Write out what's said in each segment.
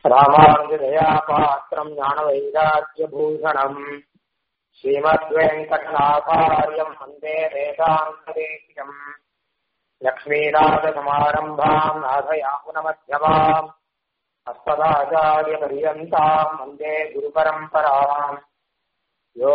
ராமானுஜதயா பாத்திரம் ஞானவைராக்கியபூஷணம் ஸ்ரீமத்வேங்கடநாபாரியம் வந்தே வேதாந்ததேசிகம் லக்ஷ்மீநாதசமாரம்பாம் நாதயாமுனமध्यமாம் अस्मदाचार्यपर्यन्ताम् वन्दे गुरुपरम्पराम् यो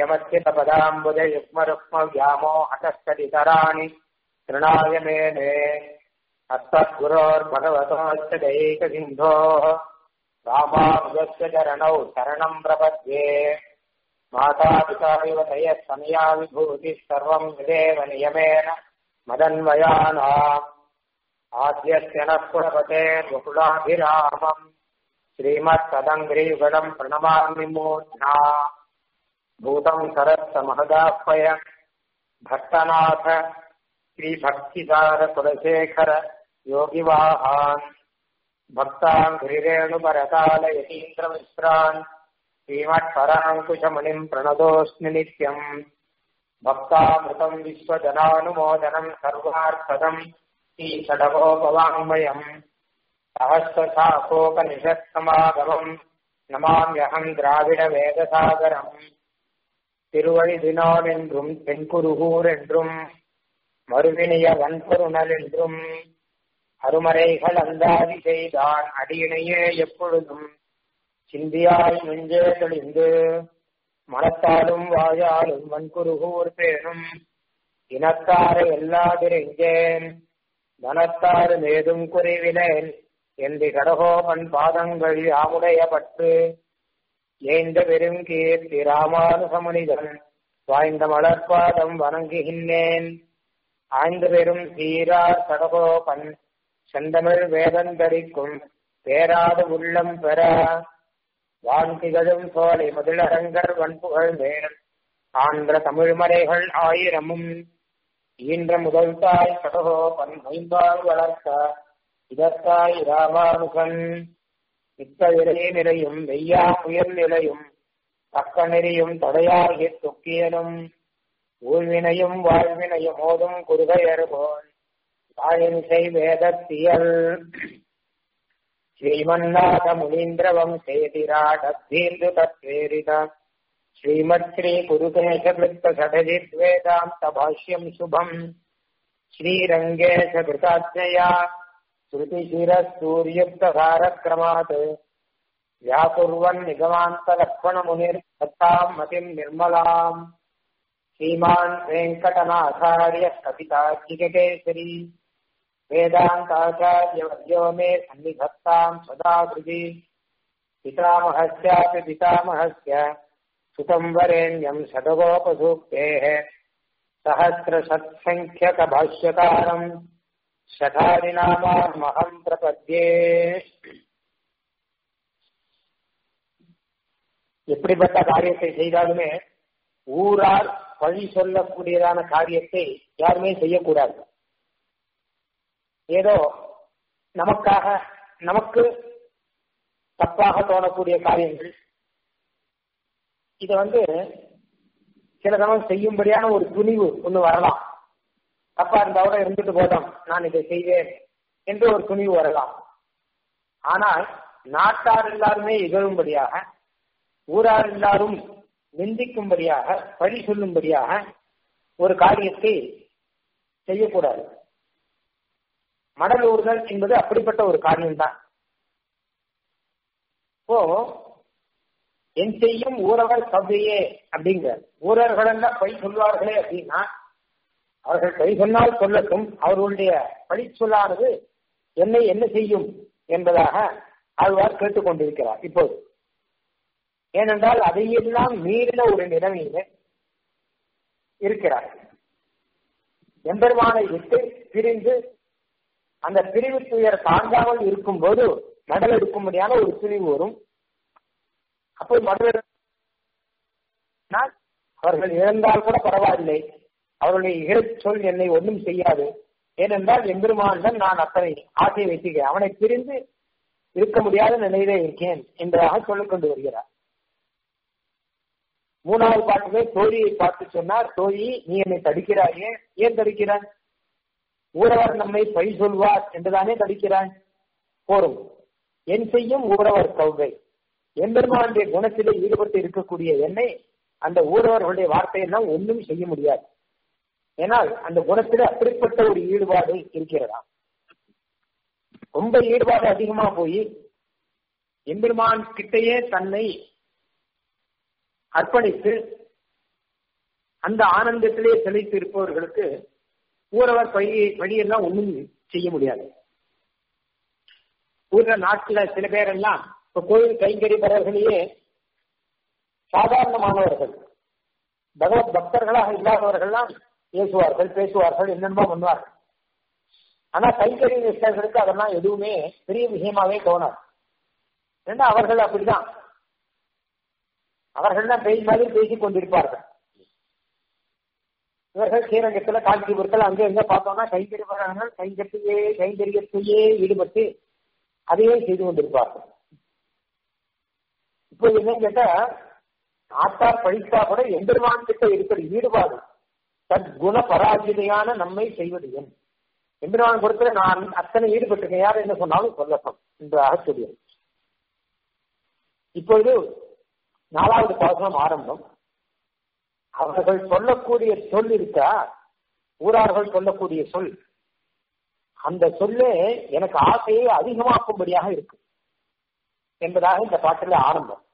नित्यमच्युतपदाम्बुजयुग्मरुक्मव्यामोहतस्तदितराणि तृणाय मेने अस्मद्गुरोर्भगवतोश्च दैकसिन्धोः रामानुजस्य चरणौ शरणम् प्रपद्ये मातापिता इव तयः समया विभूतिः सर्वम् विदेव नियमेन मदन्वयानाम् आद्यस्य नः कुलपते बहुलाभिरामम् श्रीमत्तदङ्घ्रीयुगलम् प्रणमामि मूर्ध्ना भूतम् सरस्य महदाह्वय भट्टनाथ श्रीभक्तिसार कुलशेखर योगिवाहान् भक्ताङ्घ्रिरेणुपरकाल यतीन्द्रमिश्रान् श्रीमत्पराङ्कुशमुनिम् प्रणतोऽस्मि नित्यम् भक्तामृतम् विश्वजनानुमोदनम् सर्वार्थदम् श्रीषडगोपवाङ्मयम् सहस्रशाकोपनिषत्समागमम् நமாமியகம் திராவிட வேதசாகரம் திருவழி தினோன் என்றும் தென்குருகூர் என்றும் மறுவினிய வன்பொருணல் என்றும் அருமறைகள் அந்தாதி செய்தான் அடியினையே எப்பொழுதும் சிந்தியாய் நெஞ்சே தெளிந்து மனத்தாலும் வாயாலும் வன்குருகூர் பேணும் இனத்தாரை எல்லாதிரெஞ்சேன் தனத்தாறு மேதும் குறைவிலேன் என்று கடகோபன் பாதங்கள் யாமுடைய பட்டு ஏந்த பெருங்கீர்த்தி ராமானுசமுனிதன் வாய்ந்த மலர்பாதம் வணங்குகின்றேன் ஆய்ந்த பெரும் சீரார் கடகோபன் செந்தமிழ் வேதந்தரிக்கும் பேராது உள்ளம் பெற வான்திகழும் சோலை முதலரங்கர் வன்புகழ் மேல் ஆந்திர தமிழ்மறைகள் ஆயிரமும் ஈன்ற முதல் தாய் கடகோபன் மைம்பால் வளர்த்த இதற்காய் ராமானுகன் இத்தவிரை நிறையும் வெய்யா புயல் நிலையும் தக்க நெறியும் தடையாகி தொக்கியலும் ஊழ்வினையும் வாழ்வினையும் மோதும் குருகையர்கோன் தாழிசை வேதத்தியல் ஸ்ரீமன்னாத முனீந்திர வம்சேதிராடத்தீந்து தத்வேரித ஸ்ரீமத் ஸ்ரீ குருகேஷ சடஜித் வேதாந்த பாஷ்யம் சுபம் ஸ்ரீரங்கேஷ கிருதாத்மயா श्रुतिशिरसूर्युक्तधारक्रमात् व्याकुर्वन् निगमान्तलक्ष्मणमुनिर्दत्ताम् मतिम् निर्मलाम् श्रीमान् वेङ्कटनाथार्य कपितार्किकेसरी वेदान्ताचार्यवर्यो मे सन्निधत्ताम् सदा कृति पितामहस्यापि पितामहस्य सुतम् वरेण्यम् शतगोपसूक्तेः सहस्रशत्सङ्ख्यकभाष्यकारम् சதாரிநாமஹம் பிரபத்யே எப்படிப்பட்ட காரியத்தை செய்தாலுமே ஊரார் பழி சொல்லக்கூடியதான காரியத்தை யாருமே செய்யக்கூடாது ஏதோ நமக்காக நமக்கு தப்பாக தோணக்கூடிய காரியங்கள் இதை வந்து சில சமயம் செய்யும்படியான ஒரு துணிவு ஒண்ணு வரலாம் தப்பா இருந்தா கூட இருந்துட்டு போதும் நான் இதை செய்வேன் என்று ஒரு துணிவு வரலாம் ஆனால் நாட்டார் எல்லாருமே இகழும்படியாக ஊரார் எல்லாரும் நிந்திக்கும்படியாக பழி சொல்லும்படியாக ஒரு காரியத்தை செய்யக்கூடாது மடல் ஊறுதல் என்பது அப்படிப்பட்ட ஒரு காரியம்தான் இப்போ என் செய்யும் ஊரவர் சபையே அப்படிங்கிற ஊரர்கள் எல்லாம் பழி சொல்வார்களே அப்படின்னா அவர்கள் கை சொன்னால் சொல்லட்டும் அவர்களுடைய பழி சொல்லானது என்னை என்ன செய்யும் என்பதாக ஆழ்வார் கேட்டுக்கொண்டிருக்கிறார் இப்போது ஏனென்றால் அதையெல்லாம் மீறின ஒரு நிலைமையில இருக்கிறார் எம்பெருமானை விட்டு பிரிந்து அந்த பிரிவு துயர் தாங்காமல் இருக்கும் போது மடல் எடுக்கும்படியான ஒரு பிரிவு வரும் அப்போ மடல் அவர்கள் இழந்தால் கூட பரவாயில்லை அவருடைய இகழ் சொல் என்னை ஒன்றும் செய்யாது ஏனென்றால் எம்பெருமானிடம் நான் அத்தனை ஆசை வைக்கிறேன் அவனை பிரிந்து இருக்க முடியாத நிலையிலே இருக்கேன் என்பதாக சொல்லிக் கொண்டு வருகிறார் மூணாவது பாட்டுமே தோழியை பார்த்து சொன்னார் தோழி நீ என்னை தடுக்கிறாயே ஏன் தடுக்கிறாய் ஊரவர் நம்மை பழி சொல்வார் என்றுதானே தடுக்கிறாய் போரும் என் செய்யும் ஊரவர் கௌவை எம்பெருமானுடைய குணத்திலே ஈடுபட்டு இருக்கக்கூடிய என்னை அந்த ஊரவர்களுடைய வார்த்தையெல்லாம் ஒன்றும் செய்ய முடியாது ஏனால் அந்த குணத்திலே அப்படிப்பட்ட ஒரு ஈடுபாடு இருக்கிறதா ரொம்ப ஈடுபாடு அதிகமா போய் எம்பெருமான் கிட்டையே தன்னை அர்ப்பணித்து அந்த ஆனந்தத்திலே செழித்து இருப்பவர்களுக்கு ஊரவர் வழி வழியெல்லாம் ஒன்றும் செய்ய முடியாது ஊர்ல நாட்டுல சில பேர் எல்லாம் இப்ப கோயில் கைங்கரிப்பவர்களையே சாதாரணமானவர்கள் பகவத் பக்தர்களாக இல்லாதவர்கள்லாம் பேசுவார்கள் பேசுவார்கள் என்னென்னமோ பண்ணுவார்கள் ஆனா கைங்கறி நிஷ்டர்களுக்கு அதெல்லாம் எதுவுமே பெரிய விஷயமாவே தோணாது ஏன்னா அவர்கள் அப்படிதான் அவர்கள் தான் பேய் மாதிரி பேசிக் கொண்டிருப்பார்கள் இவர்கள் ஸ்ரீரங்கத்துல காஞ்சிபுரத்தில் அங்க எங்க பார்த்தோம்னா கைங்கரிப்பவர்கள் கைங்கரியே கைங்கரியத்தையே ஈடுபட்டு அதையே செய்து கொண்டிருப்பார்கள் இப்போ என்ன கேட்டா ஆத்தார் பழித்தா கூட எம்பெருமான் கிட்ட இருக்கிற ஈடுபாடு தற்குண பராஜிதையான நம்மை செய்வது என் எம்பெருமான் கொடுத்துல நான் அத்தனை ஈடுபட்டிருக்கேன் யார் என்ன சொன்னாலும் சொல்லட்டும் என்றாக சொல்லியது இப்பொழுது நாலாவது பாசனம் ஆரம்பம் அவர்கள் சொல்லக்கூடிய சொல் இருக்கா ஊரார்கள் சொல்லக்கூடிய சொல் அந்த சொல்லே எனக்கு ஆசையை அதிகமாக்கும்படியாக இருக்கு என்பதாக இந்த பாட்டில் ஆரம்பம்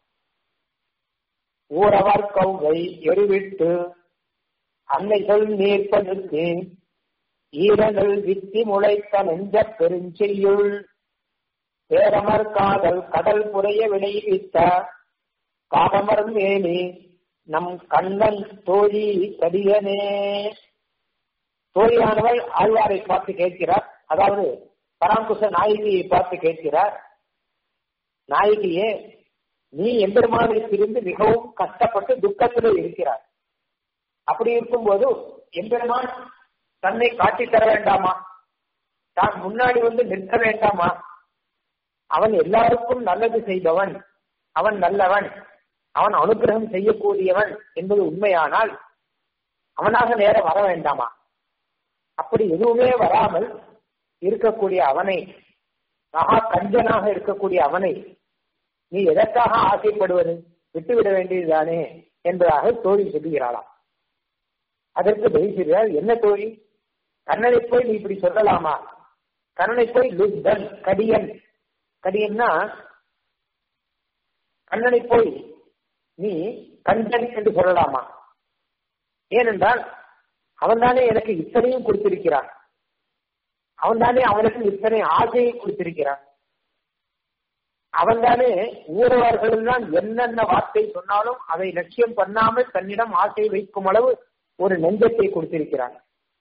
ஊரவர் கௌவை எருவிட்டு அன்னை சொல் நீர்ப்பதற்கு ஈரங்கள் வித்தி முளைத்த நெஞ்ச பெருஞ்செய்யுள் பேரமர் காதல் கடல் புறைய விளைவித்த காதமர் மேனி நம் கண்ணன் தோழி கடியனே தோழியானவள் ஆழ்வாரை பார்த்து கேட்கிறார் அதாவது பராங்குச நாயகியை பார்த்து கேட்கிறார் நாயகியே நீ எம்பெருமானிடத்திலிருந்து மிகவும் கஷ்டப்பட்டு துக்கத்திலே இருக்கிறார் அப்படி இருக்கும்போது எம்பெருமான் தன்னை காட்டி தர வேண்டாமா தான் முன்னாடி வந்து நிற்க வேண்டாமா அவன் எல்லாருக்கும் நல்லது செய்பவன் அவன் நல்லவன் அவன் அனுகிரகம் செய்யக்கூடியவன் என்பது உண்மையானால் அவனாக நேரம் வர வேண்டாமா அப்படி எதுவுமே வராமல் இருக்கக்கூடிய அவனை மகா கஞ்சனாக இருக்கக்கூடிய அவனை நீ எதற்காக ஆசைப்படுவது விட்டுவிட வேண்டியதுதானே என்பதாக தோழி சொல்லுகிறாளாம் அதற்கு பேசுகிறார் என்ன தோழி கண்ணனை போய் நீ இப்படி சொல்லலாமா கண்ணனை போய் லுத்தன் கடியன் கடியன்னா கண்ணனை போய் நீ கஞ்சன் என்று சொல்லலாமா ஏனென்றால் அவன் தானே எனக்கு இத்தனையும் கொடுத்திருக்கிறான் அவன் தானே அவனுக்கு இத்தனை ஆசையை கொடுத்திருக்கிறான் அவன் தானே ஊரவர்கள் தான் என்னென்ன வார்த்தை சொன்னாலும் அதை லட்சியம் பண்ணாமல் தன்னிடம் ஆசை வைக்கும் அளவு ஒரு நெஞ்சத்தை கொடுத்திருக்கிறான்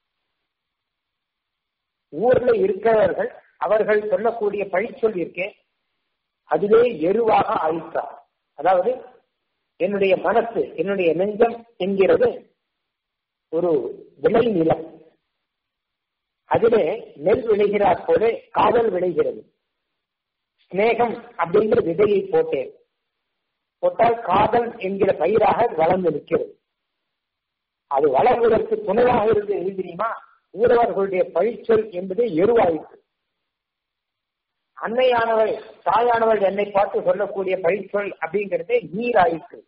ஊர்ல இருக்கிறவர்கள் அவர்கள் சொல்லக்கூடிய பழிச்சொல் இருக்கேன் அதுவே எருவாக ஆயிட்டார் அதாவது என்னுடைய மனசு என்னுடைய நெஞ்சம் என்கிறது ஒரு விளை நிலம் அதிலே நெல் விளைகிறார் போல காதல் விளைகிறது ஸ்நேகம் அப்படிங்கிற விதையை போட்டேன் போட்டால் காதல் என்கிற பயிராக வளர்ந்து நிற்கிறது அது வளர்வதற்கு துணையாக இருந்து எது தெரியுமா ஊரவர்களுடைய பழிச்சொல் என்பது எருவாயிற்று அன்னையானவள் தாயானவள் என்னை பார்த்து சொல்லக்கூடிய பழிச்சொல் அப்படிங்கிறதே நீராயிற்று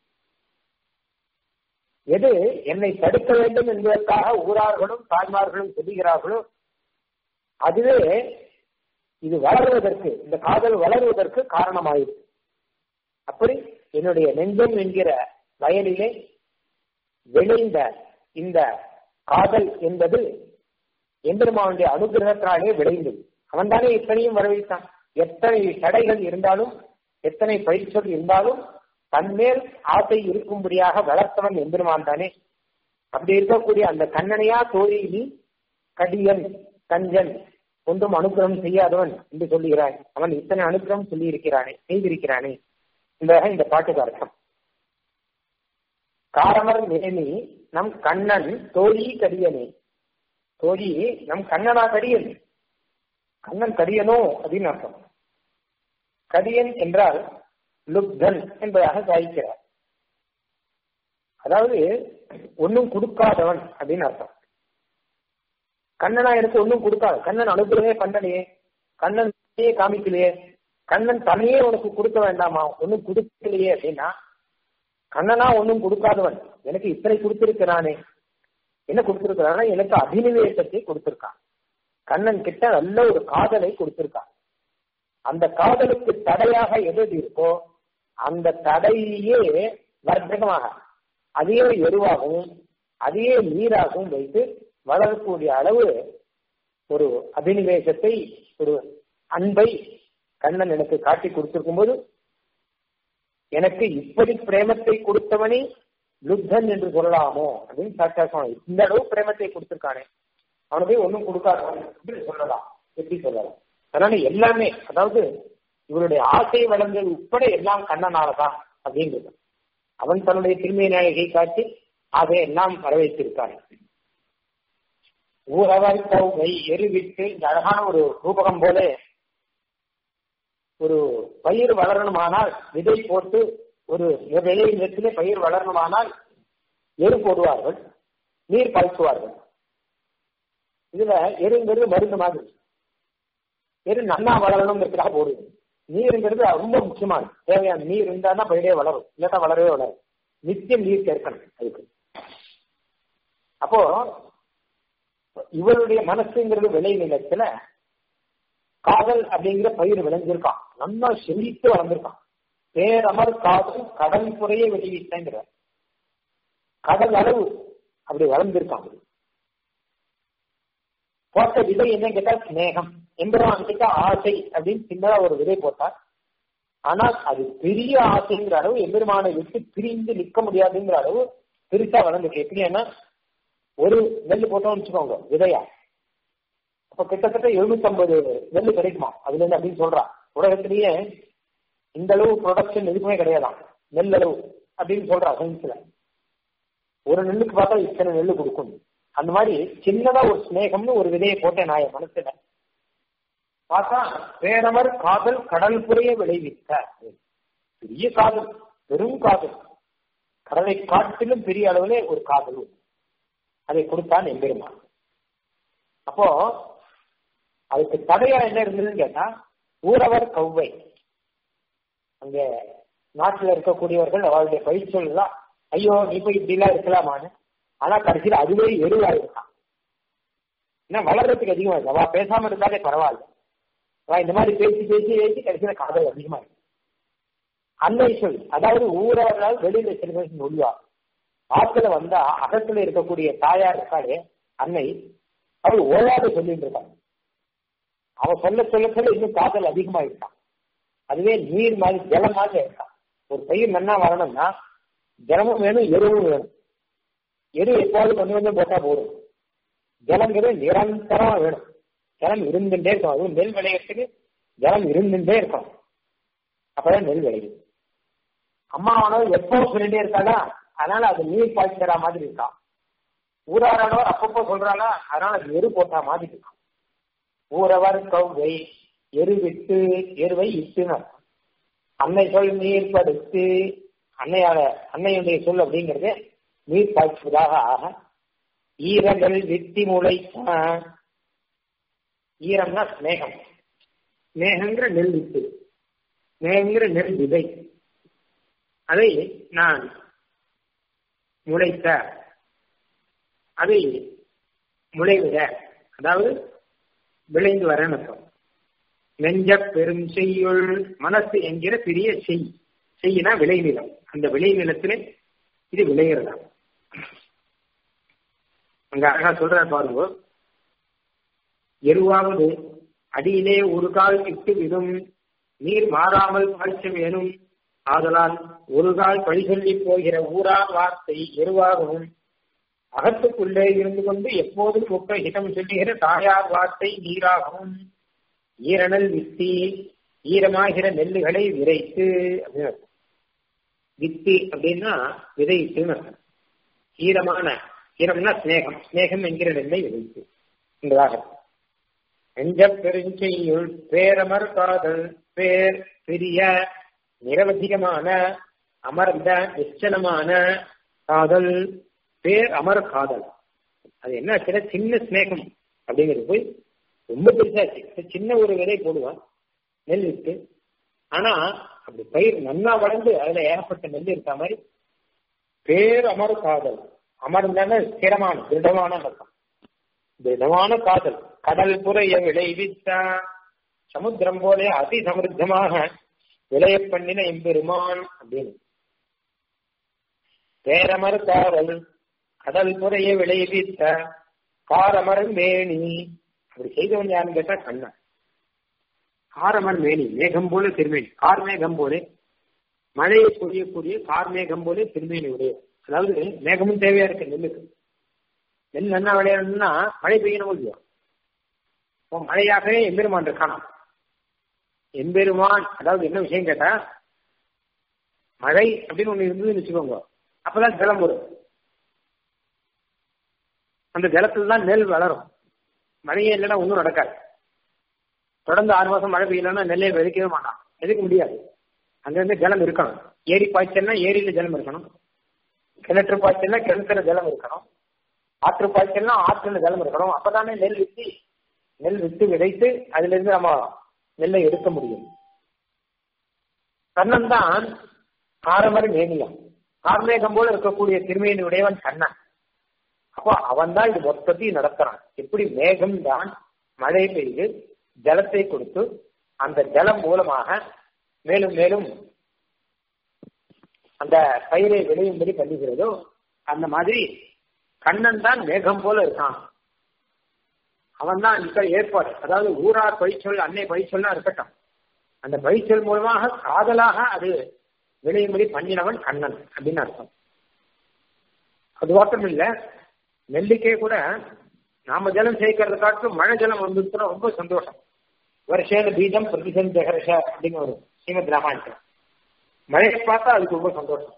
எது என்னை தடுக்க வேண்டும் என்பதற்காக ஊரார்களும் தாய்மார்களும் சொல்லுகிறார்களோ அதுவே இது வளருவதற்கு இந்த காதல் வளருவதற்கு காரணமாயிருக்கு அப்படி என்னுடைய நெஞ்சம் என்கிற வயலிலே விளைந்த இந்த காதல் என்பது எம்பெருமானுடைய அனுகிரகத்தினாலே விளைந்தது அவன் தானே இத்தனையும் வரவைத்தான் எத்தனை தடைகள் இருந்தாலும் எத்தனை பயிற்சொல் இருந்தாலும் தன்மேல் ஆசை இருக்கும்படியாக வளர்த்தவன் எம்பெருமான் தானே அப்படி இருக்கக்கூடிய அந்த கண்ணனையா தோழி நீ கடியன் கஞ்சன் ஒன்றும் அனுகிரகம் செய்யாதவன் என்று சொல்லுகிறாய் அவன் இத்தனை அனுகிரகம் சொல்லி இருக்கிறானே செய்திருக்கிறானே என்பதாக இந்த பாட்டுக்கு அர்த்தம் காரமர் மேனி நம் கண்ணன் தோழி கடியனே தோழி நம் கண்ணனா கடியன் கண்ணன் கடியனோ அப்படின்னு அர்த்தம் கடியன் என்றால் லுப்தன் என்பதாக சாதிக்கிறார் அதாவது ஒன்னும் கொடுக்காதவன் அப்படின்னு அர்த்தம் கண்ணனா எனக்கு ஒன்னும் கொடுக்காது கண்ணன் அனுகிரகமே பண்ணலையே கண்ணன் காமிக்கலையே கண்ணன் தனியே உனக்கு கொடுக்க வேண்டாமா ஒன்னும் கொடுக்கலையே அப்படின்னா கண்ணனா ஒன்னும் கொடுக்காதவன் எனக்கு இத்தனை கொடுத்திருக்கிறானே என்ன கொடுத்திருக்கிறானா எனக்கு அபினிவேசத்தை கொடுத்திருக்கான் கண்ணன் கிட்ட நல்ல ஒரு காதலை கொடுத்திருக்கான் அந்த காதலுக்கு தடையாக எது இருக்கோ அந்த தடையே வர்த்தகமாக அதையே எருவாகவும் அதையே நீராகவும் வைத்து வளரக்கூடிய அளவு ஒரு அபினிவேசத்தை ஒரு அன்பை கண்ணன் எனக்கு காட்டி கொடுத்திருக்கும் போது எனக்கு இப்படி பிரேமத்தை கொடுத்தவனே லுத்தன் என்று சொல்லலாமோ அப்படின்னு சாட்சா இந்த அளவு பிரேமத்தை கொடுத்திருக்கானே அவனுக்கு ஒன்றும் கொடுக்காதவன் என்று சொல்லலாம் எப்படி சொல்லலாம் அதனால எல்லாமே அதாவது இவருடைய ஆசை வளங்கள் உட்பட எல்லாம் கண்ணனாலதான் அப்படிங்கிறது அவன் தன்னுடைய திருமை நாயகை காட்டி அதை எல்லாம் வரவேற்றிருக்கான் ஊரவர் கௌவை எருவிட்டு இந்த அழகான ஒரு ரூபகம் போல ஒரு பயிர் வளரணுமானால் விதை போட்டு ஒரு விதை நிலத்திலே பயிர் வளரணுமானால் எரு போடுவார்கள் நீர் பாய்ச்சுவார்கள் இதுல எருங்கிறது மருந்து மாதிரி எரு நன்னா வளரணுங்கிறதுக்காக போடுது நீருங்கிறது ரொம்ப முக்கியமானது தேவையான நீர் இருந்தா தான் பயிரே வளரும் இல்லாட்டா வளரவே வளரும் நித்தியம் நீர் சேர்க்கணும் அதுக்கு அப்போ இவருடைய மனசுங்கிறது விளை நிலத்துல காதல் அப்படிங்கிற பயிர் விளைஞ்சிருக்கான் நல்லா செழித்து வளர்ந்திருக்கான் பேரமர் காதல் கடல் புறையை வெளியிட்டேங்கிற கடல் அளவு அப்படி வளர்ந்திருக்கான் போட்ட விதை என்ன கேட்டா சிநேகம் எம்பெருமான் கிட்ட ஆசை அப்படின்னு சின்னதா ஒரு விதை போட்டார் ஆனால் அது பெரிய ஆசைங்கிற அளவு எம்பெருமானை விட்டு பிரிந்து நிற்க முடியாதுங்கிற அளவு பெருசா வளர்ந்துருக்கு எப்படின்னா ஒரு நெல் போட்டோம்னு வச்சுக்கோங்க விதையா அப்ப கிட்டத்தட்ட எழுநூத்தி ஐம்பது நெல் கிடைக்குமா அதுல இருந்து அப்படின்னு சொல்றான் உலகத்திலேயே இந்த அளவு ப்ரொடக்ஷன் எதுக்குமே கிடையாதாம் நெல் அளவு அப்படின்னு சொல்றா சயின்ஸ்ல ஒரு நெல்லுக்கு பார்த்தா இத்தனை நெல் கொடுக்கும் அந்த மாதிரி சின்னதா ஒரு ஸ்நேகம்னு ஒரு விதையை போட்டேன் நான் என் மனசுல பார்த்தா பேரமர் காதல் கடல் புறைய விளைவித்த பெரிய காதல் பெரும் காதல் கடலை காட்டிலும் பெரிய அளவிலே ஒரு காதல் அதை கொடுத்தான் எம்பெருமான் அப்போ அதுக்கு தடையா என்ன இருந்ததுன்னு கேட்டா ஊரவர் கவ்வை அங்க நாட்டில் இருக்கக்கூடியவர்கள் அவருடைய பயிற்சிகள் எல்லாம் ஐயோ நீ போய் இப்படி எல்லாம் இருக்கலாமான்னு ஆனா கடைசியில் அதுவே எருவா இருக்கான் ஏன்னா வளர்றதுக்கு அதிகமா இருக்கு அவ பேசாம இருந்தாலே பரவாயில்ல அவ இந்த மாதிரி பேசி பேசி பேசி கடைசியில காதல் அதிகமா இருக்கு அன்னை சொல் அதாவது ஊரவர்களால் வெளியில சில பேர் ஒழிவா ஆத்துல வந்தா அகத்துல இருக்கக்கூடிய தாயார் இருக்காளே அன்னை அவள் ஓயாத சொல்லிட்டு இருக்காங்க அவ சொல்ல சொல்ல சொல்ல இன்னும் காதல் அதிகமா இருக்கான் அதுவே நீர் மாதிரி ஜலம் மாதிரி இருக்கான் ஒரு பயிர் நன்னா வரணும்னா ஜலமும் வேணும் எருவும் வேணும் எரு எப்போது கொஞ்சம் கொஞ்சம் போட்டா போதும் ஜலங்கிறது நிரந்தரமா வேணும் ஜலம் இருந்துட்டே இருக்கும் அதுவும் நெல் விளையறதுக்கு ஜலம் இருந்துட்டே இருக்கும் அப்பதான் நெல் விளையும் அம்மாவானவர் எப்போ சொல்லிட்டே இருக்காளா அதனால அது நீர் பாய்ச்சற மாதிரி இருக்கான் ஊராரானவர் அப்பப்போ சொல்றாளா அதனால அது எரு போட்டா மாதிரி இருக்கான் ஊரவர் கௌவை எரு விட்டு எருவை இட்டுனர் அன்னை சொல் நீர் படுத்து அன்னையால அன்னையுடைய சொல் அப்படிங்கிறது நீர் பாய்ச்சுவதாக ஆக ஈரங்கள் வித்தி முளை ஈரம்னா ஸ்னேகம் ஸ்னேகங்கிற நெல் வித்து ஸ்னேகங்கிற நெல் விதை அதை நான் முளைத்த அதை முளைவிட அதாவது விளைந்து வர அர்த்தம் நெஞ்ச பெரும் செய்யுள் மனசு என்கிற பெரிய செய் செய்யினா விளைநிலம் அந்த விளைநிலத்திலே இது விளைகிறதா அங்க அழகா சொல்ற பாருங்க எருவாவது அடியிலே ஒரு கால் இட்டு விடும் நீர் மாறாமல் பாய்ச்ச வேணும் ஆதலால் ஒரு கால் பழி சொல்லி போகிற ஊரா வார்த்தை எருவாகவும் அகத்துக்குள்ளே இருந்து கொண்டு எப்போதும் ஒக்க ஹிதம் சொல்லுகிற தாயார் வார்த்தை நீராகவும் ஈரணல் வித்தி ஈரமாகிற நெல்லுகளை விரைத்து அப்படின்னு வித்தி அப்படின்னா விதைத்துன்னு ஈரமான ஈரம்னா ஸ்னேகம் ஸ்னேகம் என்கிற நெல்லை விதைத்து என்பதாக நெஞ்ச பெருஞ்செய்யுள் பேரமர் காதல் பேர் பெரிய நிரவதிகமான அமர்ந்த நிச்சலமான காதல் பேர் அமர் காதல் அது என்ன ஆச்சுன்னா சின்ன ஸ்னேகம் அப்படிங்கிறது போய் ரொம்ப பெருசாச்சு சின்ன ஒரு விதை போடுவான் நெல் விட்டு ஆனா அப்படி பயிர் நன்னா வளர்ந்து அதுல ஏகப்பட்ட நெல் இருக்க மாதிரி பேர் அமர் காதல் அமர்ந்தான ஸ்திரமான திருடமான அர்த்தம் திடமான காதல் கடல் புறைய விளைவித்த சமுத்திரம் போல அதி சமிருத்தமாக விளைய பண்ணின எம்பெருமான் அப்படின்னு பேரமர் காதல் கடல் புறைய விளைவித்த காரமர் மேனி அப்படி செய்தவன் யாருன்னு கேட்டா கண்ணன் காரமர் மேனி மேகம் போல திருமேனி கார் மேகம் போல மழையை பொழியக்கூடிய கார் மேகம் போல திருமேனி உடைய அதாவது மேகமும் தேவையா இருக்கு நெல்லுக்கு நெல் நல்லா விளையாடணும்னா மழை பெய்யணும் இல்லையா இப்போ மழையாகவே எம்பெருமான் இருக்கானா எம்பெருமான் அதாவது என்ன விஷயம் கேட்டா மழை அப்படின்னு ஒண்ணு இருந்ததுன்னு வச்சுக்கோங்க அப்பதான் ஜலம் வரும் அந்த ஜலத்துல தான் நெல் வளரும் மழையே இல்லைன்னா ஒன்றும் நடக்காது தொடர்ந்து ஆறு மாசம் மழை பெய்யலன்னா நெல்லை விதைக்கவே மாட்டான் எதுக்க முடியாது அங்கிருந்து ஜலம் இருக்கணும் ஏரி பாய்ச்சல்னா ஏரியில ஜலம் இருக்கணும் கிணற்று பாய்ச்சல்னா கிணத்துல ஜலம் இருக்கணும் ஆற்று பாய்ச்சல்னா ஆற்றுல ஜலம் இருக்கணும் அப்பதானே நெல் வித்து நெல் வித்து விதைத்து அதுல இருந்து நம்ம நெல்லை எடுக்க முடியும் கண்ணன் தான் காரமர் மேனியம் கார்மேகம் போல இருக்கக்கூடிய திருமேனி உடையவன் கண்ணன் அப்போ அவன் தான் இது மொத்தத்தையும் நடத்துறான் எப்படி மேகம் தான் மழை பெய்து ஜலத்தை கொடுத்து அந்த ஜலம் மூலமாக மேலும் மேலும் அந்த பயிரை விளையும்படி பண்ணுகிறதோ அந்த மாதிரி கண்ணன் தான் மேகம் போல இருக்கான் அவன் தான் இப்ப ஏற்பாடு அதாவது ஊரார் பயிற்சொல் அன்னை பயிற்சொல்லாம் இருக்கட்டும் அந்த பயிற்சொல் மூலமாக காதலாக அது விளையும்படி பண்ணினவன் கண்ணன் அப்படின்னு அர்த்தம் அது மட்டும் இல்ல நெல்லிக்கே கூட நாம ஜலம் சேர்க்கறத காட்டிலும் மழை ஜலம் வந்துச்சுன்னா ரொம்ப சந்தோஷம் வருஷேன பீஜம் பிரதிசன் ஜெகரஷ அப்படின்னு வரும் ஸ்ரீமத் ராமாயணத்துல மழையை பார்த்தா அதுக்கு ரொம்ப சந்தோஷம்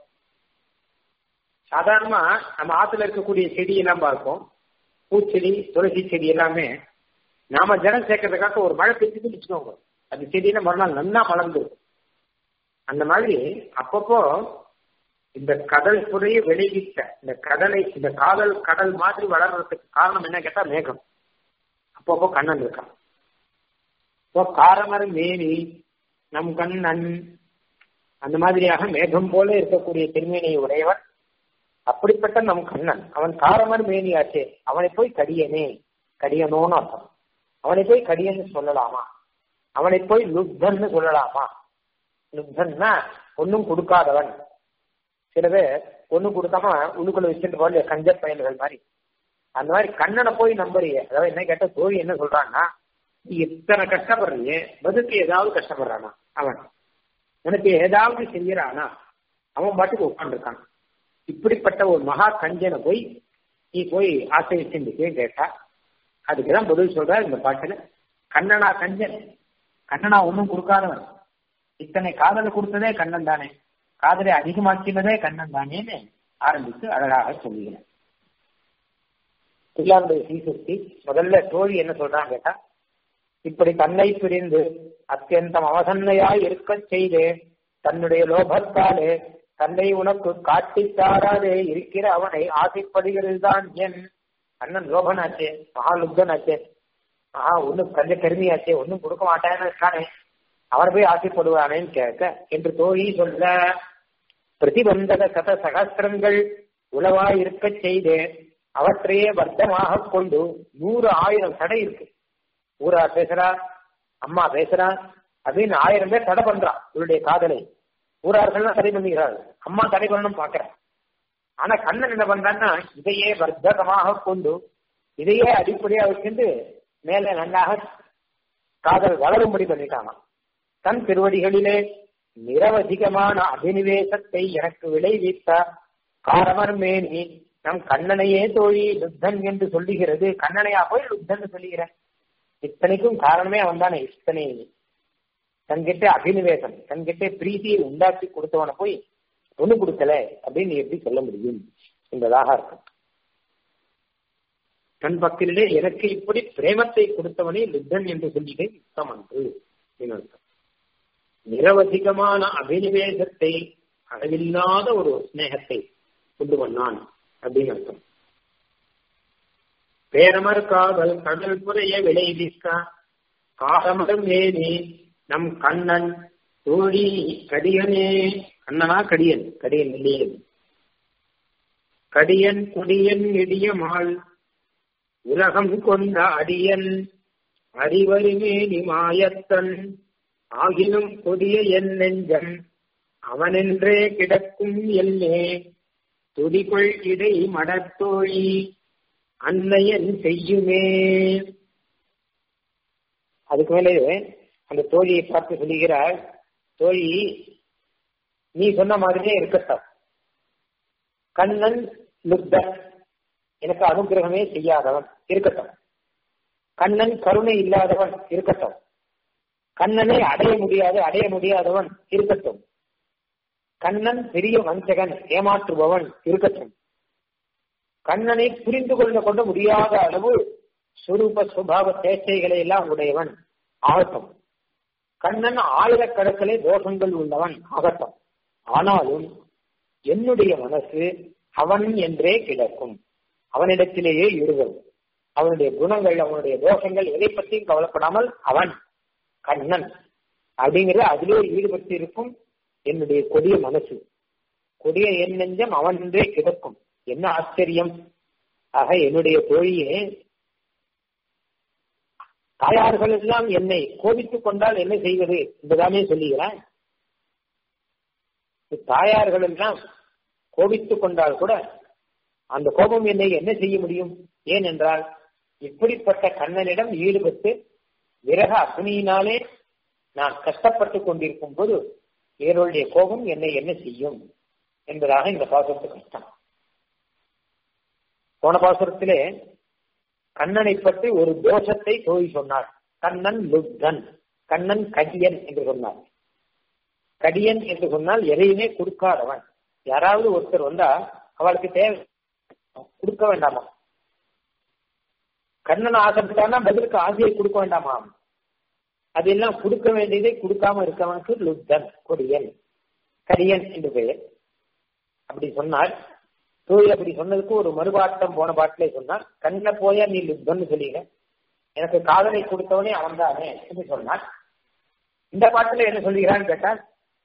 சாதாரணமா நம்ம ஆத்துல இருக்கக்கூடிய செடி எல்லாம் பார்ப்போம் பூச்செடி துளசி செடி எல்லாமே நாம ஜலம் சேர்க்கறதுக்காக ஒரு மழை பெஞ்சுன்னு வச்சுக்கோங்க அது செடியில மறுநாள் நல்லா மலர்ந்து அந்த மாதிரி அப்பப்போ இந்த கடல் புறையை விளைவிக்க இந்த கடலை இந்த காதல் கடல் மாதிரி வளர்றதுக்கு காரணம் என்ன கேட்டா மேகம் அப்பப்போ கண்ணன் இருக்கான் இப்போ காரமர் மேனி நம் கண்ணன் அந்த மாதிரியாக மேகம் போல இருக்கக்கூடிய திருமேனியை உடையவன் அப்படிப்பட்ட நம் கண்ணன் அவன் காரமர் மேனியாச்சே அவனை போய் கடியனே கடியனோன்னு அர்த்தம் அவனை போய் கடியன்னு சொல்லலாமா அவனை போய் லுப்தன்னு சொல்லலாமா லுப்தன்னா ஒன்னும் கொடுக்காதவன் சில பேர் ஒன்னும் கொடுக்காம உள்ளுக்குள்ள வச்சுட்டு போல கஞ்ச பயல்கள் மாதிரி அந்த மாதிரி கண்ணனை போய் நம்புறிய அதாவது என்ன கேட்ட தோழி என்ன சொல்றான்னா நீ இத்தனை கஷ்டப்படுறிய பதுக்கு ஏதாவது கஷ்டப்படுறானா அவன் உனக்கு ஏதாவது செய்யறானா அவன் பாட்டுக்கு உட்காந்துருக்கான் இப்படிப்பட்ட ஒரு மகா கஞ்சனை போய் நீ போய் ஆசை வச்சுட்டு கேட்டா அதுக்குதான் பதில் சொல்ற இந்த பாட்டுல கண்ணனா கஞ்சன் கண்ணனா ஒன்னும் கொடுக்காதவன் இத்தனை காதலை கொடுத்ததே கண்ணன் தானே காதலை அதிகமாக்கினதே கண்ணன் தானேன்னு ஆரம்பித்து அழகாக சொல்லுகிறேன் இல்லாண்டு சீசுத்தி முதல்ல தோழி என்ன சொல்றாங்க கேட்டா இப்படி தன்னை பிரிந்து அத்தியந்தம் அவசன்னையாய் இருக்க செய்து தன்னுடைய லோபத்தாலே தன்னை உனக்கு காட்டி தாராதே இருக்கிற அவனை ஆசைப்படுகிறது தான் என் அண்ணன் லோபனாச்சே மகாலுப்தனாச்சே மகா ஒன்னும் கஞ்ச கருமியாச்சே ஒன்னும் கொடுக்க மாட்டேன்னு இருக்கானே அவர் போய் ஆசைப்படுவானேன்னு கேட்க என்று தோழி சொல்ல பிரதிபந்தக சத சகசிரங்கள் உளவாய் இருக்க செய்து அவற்றையே வர்த்தமாக கொண்டு நூறு ஆயிரம் தடை இருக்கு ஊரா பேசுறா அம்மா பேசுறா அப்படின்னு ஆயிரம் பேர் தடை பண்றான் இவருடைய காதலை ஊரார்கள் தடை பண்ணுகிறார்கள் அம்மா தடை பண்ணணும் பாக்குறேன் ஆனா கண்ணன் என்ன பண்றான்னா இதையே வர்த்தகமாக கொண்டு இதையே அடிப்படையா வச்சுட்டு மேல நன்றாக காதல் வளரும்படி பண்ணிட்டாங்க தன் திருவடிகளிலே நிரவதிகமான அபினிவேசத்தை எனக்கு விளைவித்த காரமர் மேனி நம் கண்ணனையே தோழி லுப்தன் என்று சொல்லுகிறது கண்ணனையா போய் லுப்தன் சொல்லுகிறேன் இத்தனைக்கும் காரணமே அவன் தானே இத்தனை தன்கிட்ட அபினிவேசம் தன்கிட்ட பிரீத்தியை உண்டாக்கி கொடுத்தவனை போய் ஒண்ணு கொடுக்கல அப்படின்னு எப்படி சொல்ல முடியும் என்பதாக இருக்கும் தன் பக்கத்திலே எனக்கு இப்படி பிரேமத்தை கொடுத்தவனே லுத்தன் என்று சொல்லிக்கை யுத்தம் அன்று அர்த்தம் நிரவதிகமான அபினிவேசத்தை அளவில்லாத ஒரு ஸ்நேகத்தை கொண்டு வந்தான் அப்படின்னு அர்த்தம் பேரமர் காதல் கடல் புறைய விளைவிக்க காரமரம் ஏனி நம் கண்ணன் தோழி கடியனே கண்ணனா கடியன் கடியன் இல்லையே கடியன் கொடியன் நெடியமாள் உலகம் கொண்ட அடியன் அறிவருமேனி மாயத்தன் ஆகினும் கொடிய என் நெஞ்சம் அவனென்றே கிடக்கும் எல்லே துடிகொள் இடை மடத்தோழி அன்னையன் செய்யுமே அதுக்கு மேலே அந்த தோழியை பார்த்து சொல்லுகிறார் தோழி நீ சொன்ன மாதிரியே இருக்கட்டும் கண்ணன் லுப்தன் எனக்கு அனுகிரகமே செய்யாதவன் இருக்கட்டும் கண்ணன் கருணை இல்லாதவன் இருக்கட்டும் கண்ணனை அடைய முடியாது அடைய முடியாதவன் இருக்கட்டும் கண்ணன் பெரிய வஞ்சகன் ஏமாற்றுபவன் இருக்கட்டும் கண்ணனை புரிந்து கொள்ள கொள்ள முடியாத அளவு சுரூப சுபாவ சேஷ்டைகளை எல்லாம் உடையவன் ஆகட்டும் கண்ணன் ஆயிரக்கணக்கிலே தோஷங்கள் உள்ளவன் ஆகட்டும் ஆனாலும் என்னுடைய மனசு அவன் என்றே கிடக்கும் அவனிடத்திலேயே ஈடுபடும் அவனுடைய குணங்கள் அவனுடைய தோஷங்கள் எதை பற்றியும் கவலைப்படாமல் அவன் கண்ணன் அப்படிங்கிறது அதிலே ஈடுபட்டு இருக்கும் என்னுடைய கொடிய மனசு கொடிய என் நெஞ்சம் அவன் என்றே கிடக்கும் என்ன ஆச்சரியம் ஆக என்னுடைய தோழியே தாயார்கள் எல்லாம் என்னை கோபித்துக் கொண்டால் என்ன செய்வது என்பதாமே சொல்லுகிறேன் தாயார்கள் எல்லாம் கோபித்துக் கொண்டால் கூட அந்த கோபம் என்னை என்ன செய்ய முடியும் ஏனென்றால் இப்படிப்பட்ட கண்ணனிடம் ஈடுபட்டு விரக அக்னியினாலே நான் கஷ்டப்பட்டு கொண்டிருக்கும் போது இவருடைய கோபம் என்னை என்ன செய்யும் என்பதாக இந்த பாசுரத்துக்கு கஷ்டம் போன பாசுரத்திலே கண்ணனை பற்றி ஒரு தோஷத்தை தோழி சொன்னார் கண்ணன் லுப்தன் கண்ணன் கடியன் என்று சொன்னார் கடியன் என்று சொன்னால் எதையுமே கொடுக்காதவன் யாராவது ஒருத்தர் வந்தா அவளுக்கு தேவை கொடுக்க வேண்டாமா கண்ணன் ஆசைப்பட்டானா பதிலுக்கு ஆசையை கொடுக்க வேண்டாமா அதெல்லாம் கொடுக்க வேண்டியதை கொடுக்காம இருக்கவனுக்கு லுப்தன் கொடியன் கடியன் என்று பெயர் அப்படி சொன்னால் தூய் அப்படி சொன்னதுக்கு ஒரு மறுபாட்டம் போன பாட்டிலே சொன்னான் கண்ண போயா நீ லுப்தன்னு சொல்லிங்க எனக்கு காதலை கொடுத்தவனே அவன் தானே என்று சொன்னான் இந்த பாட்டுல என்ன சொல்லுகிறான்னு கேட்டால்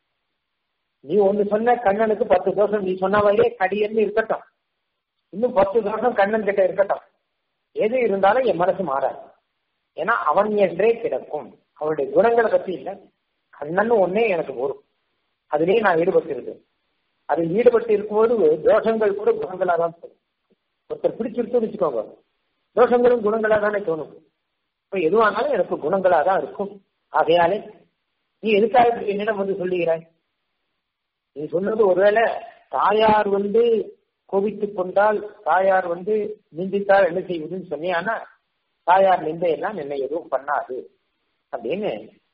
நீ ஒண்ணு சொன்ன கண்ணனுக்கு பத்து தோஷம் நீ சொன்ன மாதிரியே கடியன்னு இருக்கட்டும் இன்னும் பத்து தோஷம் கண்ணன் கிட்ட இருக்கட்டும் எது இருந்தாலும் என் மனசு மாறாது ஏன்னா அவன் என்றே கிடக்கும் அவனுடைய குணங்களை பத்தி இல்லை கண்ணன் ஒன்னே எனக்கு வரும் அதுலயே நான் ஈடுபட்டு இருக்கேன் அதில் ஈடுபட்டு இருக்கும்போது தோஷங்கள் கூட குணங்களாக தான் தோணும் ஒருத்தர் பிடிச்சிருக்குன்னு வச்சுக்கோங்க தோஷங்களும் குணங்களாக தானே தோணும் இப்ப எதுவானாலும் எனக்கு குணங்களாக தான் இருக்கும் ஆகையாலே நீ எதுக்காக இப்படி என்னிடம் வந்து சொல்லுகிறாய் நீ சொன்னது ஒருவேளை தாயார் வந்து கோபித்துக் கொண்டால் தாயார் வந்து நிந்தித்தால் என்ன செய்வதுன்னு சொன்னியானா தாயார் நிந்தையெல்லாம் என்னை எதுவும் பண்ணாது அப்படின்னு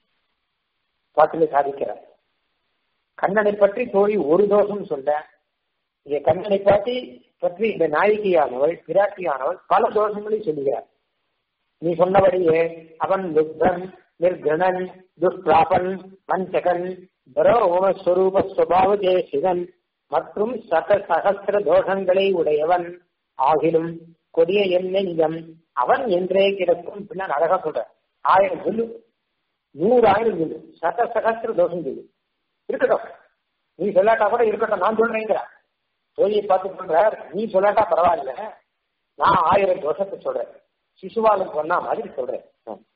பாட்டில சாதிக்கிறார் கண்ணனை பற்றி தோழி ஒரு தோஷம் சொல்ல இங்க கண்ணனை பற்றி பற்றி இந்த நாயகியானவள் பிராட்டியானவள் பல தோஷங்களை சொல்லுகிறார் நீ சொன்னபடியே அவன் லுப்தன் நிர்கணன் துஷ்பிராபன் வஞ்சகன் பரோமஸ்வரூப சுவாவ சிவன் மற்றும் சக சகசிர தோஷங்களை உடையவன் ஆகிலும் கொடிய என் நெஞ்சம் அவன் என்றே கிடக்கும் பின்ன அழகா சொல்ற ஆயிரம் சொல்லு நூறு ஆயிரம் சொல்லு சக சகசிர தோஷம் சொல்லு இருக்கட்டும் நீ சொல்லாட்டா கூட இருக்கட்டும் நான் சொல்றேங்கிற தோழியை பார்த்து சொல்றார் நீ சொல்லாட்டா பரவாயில்ல நான் ஆயிரம் தோஷத்தை சொல்றேன் சிசுவாலும் சொன்னா மாதிரி சொல்றேன்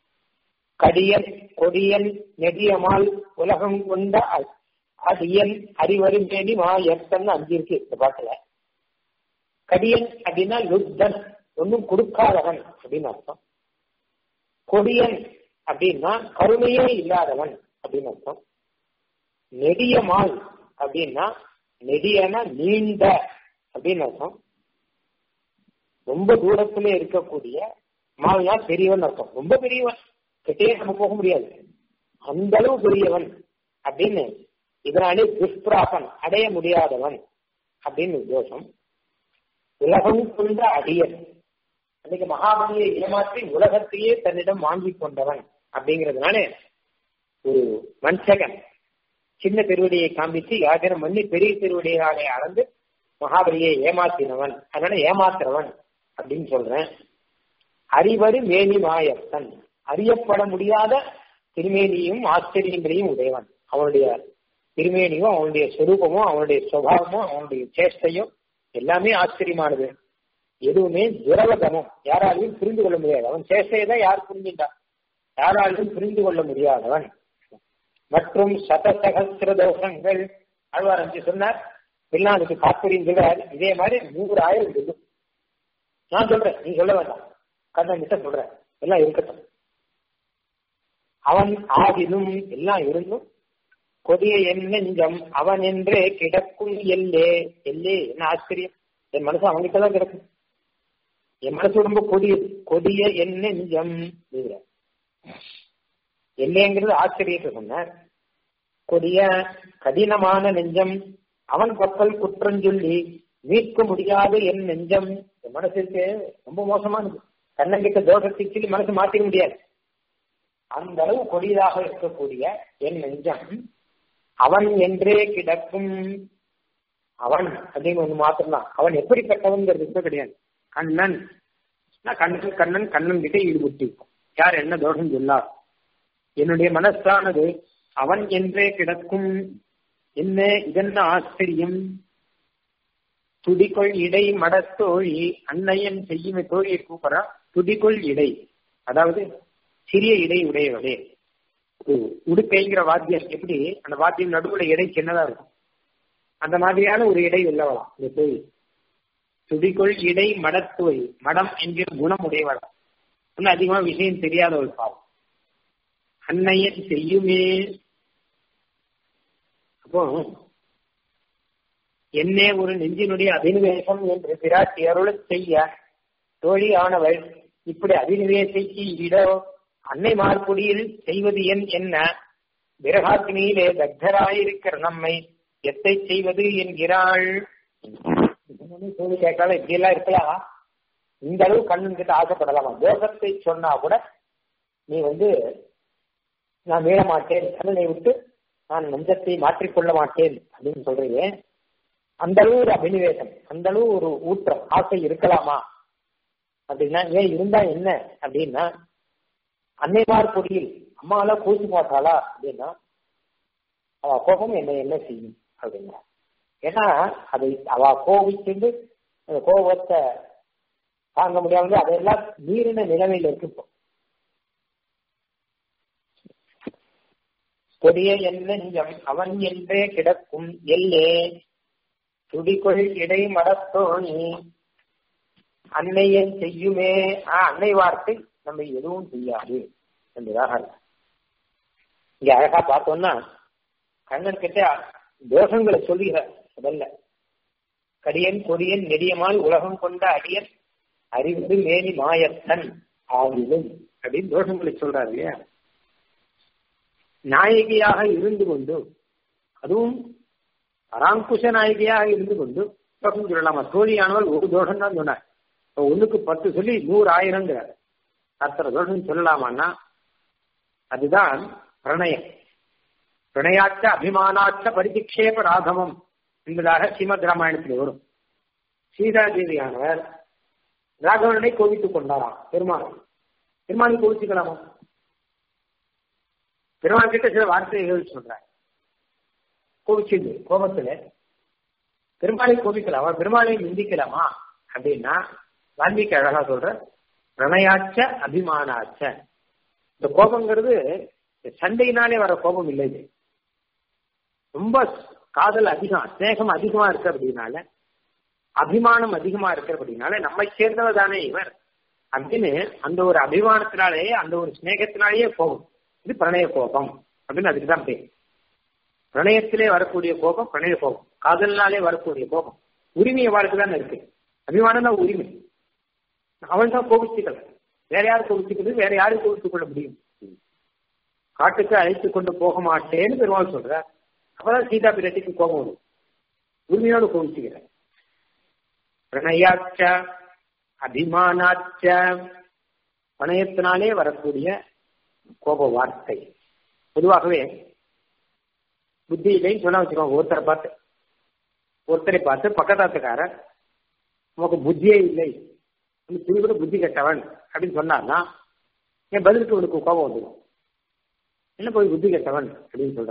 கடியன் கொடியன் நெடியமால் உலகம் கொண்ட அடியன் அறிவரும் தேடி மாயத்தன் அஞ்சு இருக்கு இந்த பாட்டுல கடியன் அப்படின்னா யுத்தன் ஒன்னும் கொடுக்காதவன் அப்படின்னு அர்த்தம் கொடியன் அப்படின்னா கருணையே இல்லாதவன் அப்படின்னு அர்த்தம் நெடியமால் அப்படின்னா நெடியன நீண்ட அப்படின்னு அர்த்தம் ரொம்ப தூரத்துல இருக்கக்கூடிய மால்னா பெரியவன் அர்த்தம் ரொம்ப பெரியவன் கிட்டே நம்ம போக முடியாது அந்த அளவு பெரியவன் அப்படின்னு இதனாலே துஷ்பிராபன் அடைய முடியாதவன் அப்படின்னு தோஷம் உலகம் கொண்ட அடியன் அன்னைக்கு மகாபலியை ஏமாற்றி உலகத்தையே தன்னிடம் வாங்கி கொண்டவன் அப்படிங்கிறதுனால ஒரு வஞ்சகன் சின்ன திருவடியை காண்பித்து யாத்திரம் பண்ணி பெரிய திருவடியாலே அளந்து மகாபலியை ஏமாத்தினவன் அதனால ஏமாத்துறவன் அப்படின்னு சொல்றேன் அறிவரு மேனி மாயத்தன் அறியப்பட முடியாத திருமேனியும் ஆச்சரியங்களையும் உடையவன் அவனுடைய திருமேனியும் அவனுடைய சொரூபமும் அவனுடைய சுவாவமும் அவனுடைய சேஷ்டையும் எல்லாமே ஆச்சரியமானது எதுவுமே துரவதமும் யாராலையும் புரிந்து கொள்ள முடியாது அவன் சேஷ்டையை தான் யார் புரிஞ்சுட்டான் யாராலும் புரிந்து கொள்ள முடியாதவன் மற்றும் சதசகசிர தோஷங்கள் ஆழ்வார் அஞ்சு சொன்னார் எல்லாம் அதுக்கு தாற்பயம் சொல்றாரு இதே மாதிரி நூறு ஆயிரம் சொல்லும் நான் சொல்றேன் நீ சொல்ல வேண்டாம் கண்ணன் கிட்ட சொல்றேன் எல்லாம் இருக்கட்டும் அவன் ஆகிலும் எல்லாம் இருந்தும் கொடிய என் நெஞ்சம் அவன் என்றே கிடக்கும் எல்லே எல்லே என்ன ஆச்சரியம் என் மனசு அவன்கிட்ட தான் கிடக்கும் என் மனசு ரொம்ப கொடியது கொடிய என் நெஞ்சம் எல்லைங்கிறது ஆச்சரியத்தை சொன்னார் கொடிய கடினமான நெஞ்சம் அவன் கப்பல் குற்றம் சொல்லி மீட்க முடியாது என் நெஞ்சம் என் மனசுக்கு ரொம்ப மோசமானது கண்ணங்கிட்ட தோஷத்தை சொல்லி மனசு மாத்திக்க முடியாது அந்த அளவு கொடியதாக இருக்கக்கூடிய என் நெஞ்சம் அவன் என்றே கிடக்கும் அவன் அப்படின்னு ஒண்ணு மாத்திரலாம் அவன் எப்படிப்பட்டவன்கிறது கூட கிடையாது கண்ணன் கண்ணன் கண்ணன் கண்ணன் கிட்ட ஈடுபட்டு யார் என்ன தோஷம் சொல்லார் என்னுடைய மனசானது அவன் என்றே கிடக்கும் என்ன இதென்ன ஆச்சரியம் துடிக்கொள் இடை மடத்தோழி அன்னையன் செய்யுமே தோழியை கூப்பிடா துடிக்கொள் இடை அதாவது சிறிய இடை உடையவளே உடுக்கைங்கிற வாத்தியம் எப்படி அந்த வாத்தியம் நடுவுல இடை சின்னதா இருக்கும் அந்த மாதிரியான ஒரு இடை உள்ளவளாம் இந்த தோழி துடிக்கொள் இடை மடத்தோழி மடம் என்கிற குணம் உடையவளா இன்னும் அதிகமா விஷயம் தெரியாத ஒரு பாவம் அன்னையன் செய்யுமே அப்போ என்னே ஒரு நெஞ்சினுடைய அபினிவேசம் என்று பிராட்டி அருள் செய்ய தோழி ஆனவள் இப்படி அபினிவேசைக்கு இடோ அன்னை மார்புடியில் செய்வது என் என்ன விரகாக்கினியிலே தக்தராயிருக்கிற நம்மை எத்தை செய்வது என்கிறாள் சொல்லி கேட்கலாம் இப்படி எல்லாம் இருக்கலாம் இந்த அளவு கண்ணன் கிட்ட ஆசைப்படலாமா தோஷத்தை சொன்னா கூட நீ வந்து நான் மீற மாட்டேன் கண்ணனை விட்டு நான் நெஞ்சத்தை மாற்றிக்கொள்ள மாட்டேன் அப்படின்னு சொல்றீங்க அந்த அளவு ஒரு அபினிவேசம் அந்த அளவு ஒரு ஊற்றம் ஆசை இருக்கலாமா அப்படின்னா ஏன் இருந்தா என்ன அப்படின்னா அன்னைமார் பொடியில் அம்மாவெல்லா கூசி போட்டாளா அப்படின்னா அவ கோபம் என்ன என்ன செய்யும் அப்படின்னா ஏன்னா அதை அவ கோபிச்சுட்டு அந்த கோபத்தை தாங்க முடியாமல் அதெல்லாம் மீறின நிலைமையில இருக்கு இப்போ கொடிய என் நெஞ்சம் அவன் என்றே கிடக்கும் எல்லே துடிக்கொள் இடை மடத்தோணி அன்னையன் செய்யுமே ஆ அன்னை வார்த்தை நம்ம எதுவும் செய்யாது என்பதாக இங்க அழகா பார்த்தோம்னா கண்ணன் கிட்ட தோஷங்களை சொல்லுகிற முதல்ல கடியன் கொடியன் நெடியமால் உலகம் கொண்ட அடியன் அறிவது மேனி மாயத்தன் ஆவிலும் அப்படின்னு தோஷங்களை சொல்றாரு இல்லையா நாயகியாக இருந்து கொண்டு அதுவும் பராங்குஷ நாயகியாக இருந்து கொண்டு தோஷம் சொல்லலாமா தோழியானவள் ஒரு தோஷம் தான் சொன்னார் ஒண்ணுக்கு பத்து சொல்லி நூறு ஆயிரங்கிறார் அத்தனை தோஷம் சொல்லலாமான்னா அதுதான் பிரணயம் பிரணயாச்ச அபிமானாச்ச பரிதிக்ஷேப ராகவம் என்பதாக ஸ்ரீமத் ராமாயணத்தில் வரும் சீதாதேவியானவர் ராகவனை கோவித்துக் கொண்டாராம் பெருமாள் பெருமாளை கோவிச்சுக்கலாமா பெருமாள் கிட்ட சில வார்த்தைகள் சொல்றார் கோவிச்சுது கோபத்துல பெருமாளை கோபிக்கலாம் அவர் பெருமாளை நிந்திக்கலாமா அப்படின்னா வால்மீகி அழகா சொல்ற பிரணயாச்ச அபிமானாச்ச இந்த கோபங்கிறது சண்டையினாலே வர கோபம் இல்லை இது ரொம்ப காதல் அதிகம் ஸ்நேகம் அதிகமா இருக்கு அப்படின்னால அபிமானம் அதிகமா இருக்கு அப்படின்னால நம்மை சேர்ந்தவர் தானே இவர் அப்படின்னு அந்த ஒரு அபிமானத்தினாலேயே அந்த ஒரு ஸ்நேகத்தினாலேயே கோபம் இது பிரணய கோபம் அப்படின்னு அதுக்கு தான் பேர் பிரணயத்திலே வரக்கூடிய கோபம் பிரணய கோபம் காதல்னாலே வரக்கூடிய கோபம் உரிமையை வாழ்க்கை தானே இருக்கு அபிமானம் தான் உரிமை அவன் தான் கோபிச்சுக்கல வேற யார் கோபிச்சுக்கிறது வேற யாரும் கோபித்துக் கொள்ள முடியும் காட்டுக்கு அழைத்து கொண்டு போக மாட்டேன்னு பெருமாள் சொல்ற அப்பதான் சீதா பிராட்டிக்கு கோபம் வரும் உரிமையோடு கோபிச்சுக்கிற பிரணயாச்ச அபிமானாச்ச பணயத்தினாலே வரக்கூடிய கோப வார்த்தை பொதுவாகவே புத்தி இல்லைன்னு சொன்னா வச்சுக்கோங்க ஒருத்தரை பார்த்து ஒருத்தரை பார்த்து பக்கத்தாத்துக்காரர் உனக்கு புத்தியே இல்லை துணி கூட புத்தி கெட்டவன் அப்படின்னு சொன்னார்னா என் பதிலுக்கு உனக்கு கோபம் வந்துடும் என்ன போய் புத்தி கெட்டவன் அப்படின்னு சொல்றாரு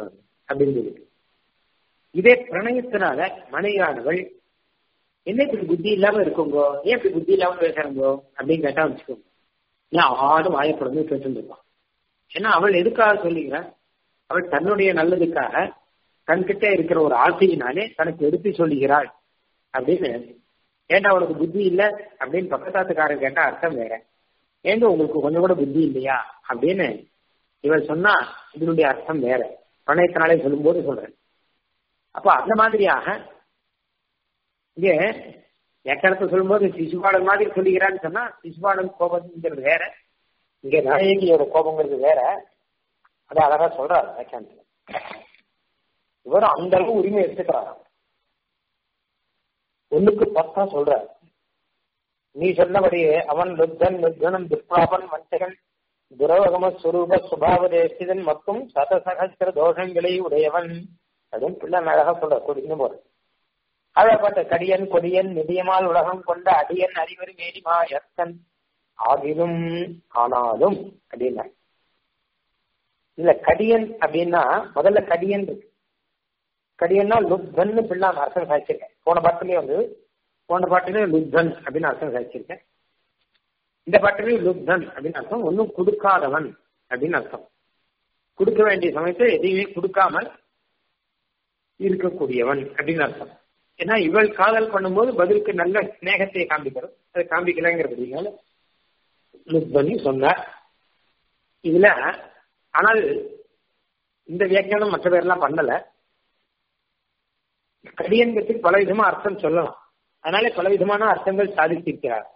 அப்படின்னு சொல்லி இதே பிரணயத்தினால மனைவியானவள் என்ன இப்படி புத்தி இல்லாம இருக்குங்கோ ஏன் இப்படி புத்தி இல்லாம பேசுறங்கோ அப்படின்னு கேட்டா வச்சுக்கோங்க ஏன் ஆடும் வாயப்படந்து கேட்டு இருப்பான் ஏன்னா அவள் எதுக்காக சொல்லுகிறாள் அவள் தன்னுடைய நல்லதுக்காக தன்கிட்ட இருக்கிற ஒரு ஆசையினாலே தனக்கு எடுத்து சொல்லுகிறாள் அப்படின்னு ஏண்டா அவனுக்கு புத்தி இல்ல அப்படின்னு பக்கத்தாத்துக்காரன் கேட்டா அர்த்தம் வேற ஏங்க உங்களுக்கு கொஞ்சம் கூட புத்தி இல்லையா அப்படின்னு இவள் சொன்னா இதனுடைய அர்த்தம் வேற பிரணயத்தினாலே சொல்லும்போது சொல்றேன் அப்ப அந்த மாதிரியாக இங்க எக்கரத்தை சொல்லும்போது சிசுபாலன் மாதிரி சொல்லுகிறான்னு சொன்னா சிசுபாலன் கோபம்ங்கிறது வேற இங்க நாயகியோட கோபங்கிறது வேற அதை அழகா சொல்றாரு வியாக்கியானத்துல இவரும் அந்த அளவு உரிமை எடுத்துக்கிறார் ஒண்ணுக்கு பத்தா சொல்றார் நீ சொன்னபடி அவன் லுத்தன் லுத்தனம் துர்பாபன் வஞ்சகன் துரவகம சுரூப சுபாவ தேசிதன் மற்றும் சதசகஸ்திர தோஷங்களை உடையவன் அப்படின்னு பிள்ளை அழகா சொல்ற கொடின்னு போற அழகப்பட்ட கடியன் கொடியன் நிதியமால் உலகம் கொண்ட அடியன் அறிவர் மேடிமா எத்தன் ஆகிலும் ஆனாலும் அப்படின்னா இல்ல கடியன் அப்படின்னா முதல்ல கடியன் இருக்கு கடியன்னா லுத்தன்னு பிள்ளான் அர்த்தம் சாதிச்சிருக்கேன் போன பாட்டிலே வந்து போன பாட்டிலே லுத்தன் அப்படின்னு அர்த்தம் சாதிச்சிருக்கேன் இந்த பாட்டிலே லுத்தன் அப்படின்னு அர்த்தம் ஒன்னும் கொடுக்காதவன் அப்படின்னு அர்த்தம் கொடுக்க வேண்டிய சமயத்தை எதையுமே கொடுக்காமல் இருக்கக்கூடியவன் அப்படின்னு அர்த்தம் ஏன்னா இவள் காதல் பண்ணும்போது பதிலுக்கு நல்ல ஸ்நேகத்தை காண்பிக்கிறோம் அதை காண்பிக்கலைங்கிறதுனால லுத்தன் சொன்னார் இதுல ஆனால் இந்த வியாக்கியானம் மற்ற பேர்லாம் பண்ணல கடியன்கிறதுக்கு பல விதமா அர்த்தம் சொல்லலாம் அதனால பல விதமான அர்த்தங்கள் சாதித்திருக்கிறார்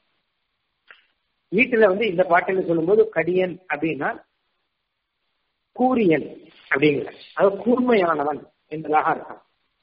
வீட்டுல வந்து இந்த பாட்டில சொல்லும்போது கடியன் அப்படின்னா கூரியன் அப்படிங்கிற அது கூர்மையானவன் என்பதாக அர்த்தம்